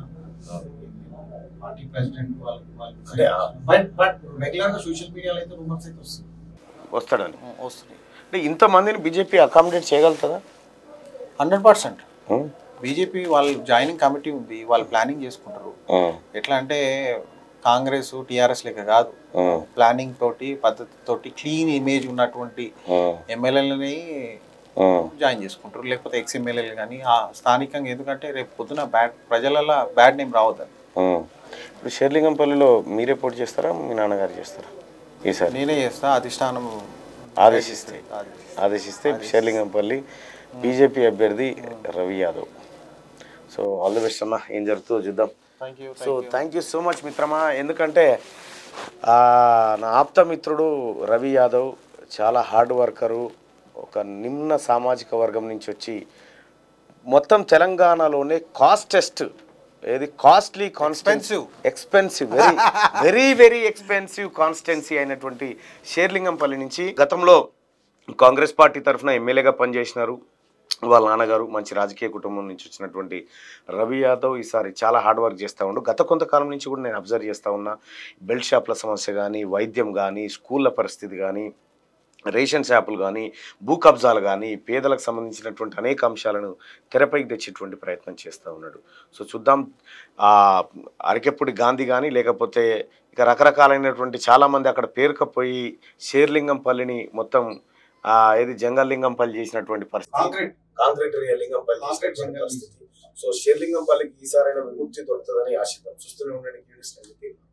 పార్టీ ప్రెసిడెంట్ వాళ్ళు వాళ్ళు అంటే ఆ- బట్ బట్ రెగ్యులర్ గా సోషల్ మీడియాలో అయితే రూమర్స్ అయితే వస్తుంది వస్తాడని వస్తున్నాయి అంటే ఇంతమందిని బీజేపీ అకామిడేట్ చేయగలుగుతుందా హండ్రెడ్ పర్సెంట్ బీజేపీ వాళ్ళు జాయినింగ్ కమిటీ ఉంది వాళ్ళు ప్లానింగ్ చేసుకుంటారు ఎట్లా అంటే కాంగ్రెస్ టీఆర్ఎస్ లెక్క కాదు ప్లానింగ్ తోటి పద్ధతి తోటి క్లీన్ ఇమేజ్ ఉన్నటువంటి ఎమ్మెల్యేలని జాయిన్ చేసుకుంటారు లేకపోతే ఎక్స్ ఎమ్మెల్యేలు కానీ ఆ స్థానికంగా ఎందుకంటే రేపు పొద్దున బ్యాడ్ ప్రజలలో బ్యాడ్ నేమ్ రావద్దని ఇప్పుడు షేర్లింగంపల్లిలో మీరే పోటీ చేస్తారా మీ నాన్నగారు చేస్తారా ఈసారి నేనే చేస్తా అధిష్టానం ఆదేశిస్తే ఆదేశిస్తే షేర్లింగంపల్లి బీజేపీ అభ్యర్థి Ravi Yadav so all the best అన్న ఏం జరుగుతుందో చూద్దాం thank you so thank you so much మిత్రమా ఎందుకంటే ఆ, నా ఆప్త మిత్రుడు రవి యాదవ్ చాలా హార్డ్ వర్కరు ఒక నిమ్న సామాజిక వర్గం నుంచి వచ్చి మొత్తం తెలంగాణలోనే కాస్టెస్ట్ ఏది కాస్ట్లీ కాన్స్టెన్సివ్ expensive very very very expensive constituency అయినటువంటి షేర్లింగంపల్లి నుంచి గతంలో కాంగ్రెస్ పార్టీ తరఫున ఎమ్మెల్యేగా పనిచేసినారు వాళ్ళ నాన్నగారు మంచి రాజకీయ కుటుంబం నుంచి వచ్చినటువంటి రవి యాదవ్ ఈసారి చాలా హార్డ్ వర్క్ చేస్తూ ఉండు గత కొంతకాలం నుంచి కూడా నేను అబ్జర్వ్ చేస్తూ ఉన్నా బెల్ట్ షాప్ల సమస్య కానీ వైద్యం కానీ స్కూళ్ళ పరిస్థితి కానీ రేషన్ షాపులు కానీ భూ కబ్జాలు కానీ పేదలకు సంబంధించినటువంటి అనేక అంశాలను తెరపైకి తెచ్చేటువంటి ప్రయత్నం చేస్తూ ఉన్నాడు సో చూద్దాం ఆ, అరకెప్పుడు గాంధీ కానీ లేకపోతే ఇక రకరకాలైనటువంటి చాలామంది అక్కడ పేరుకపోయి షేర్లింగంపల్లిని మొత్తం ఆ, ఏది జంగల్లింగంపల్లి చేసినటువంటి పరిస్థితి కాంక్రీట్ కాంక్రీట్ లింగంపల్లి చేసినటువంటి పరిస్థితి సో షేర్లింగంపల్లికి ఈసారైనా విముక్తి దొరుకుతుందని ఆశిద్దాం చూస్తూనే ఉండండి క్యూరియస్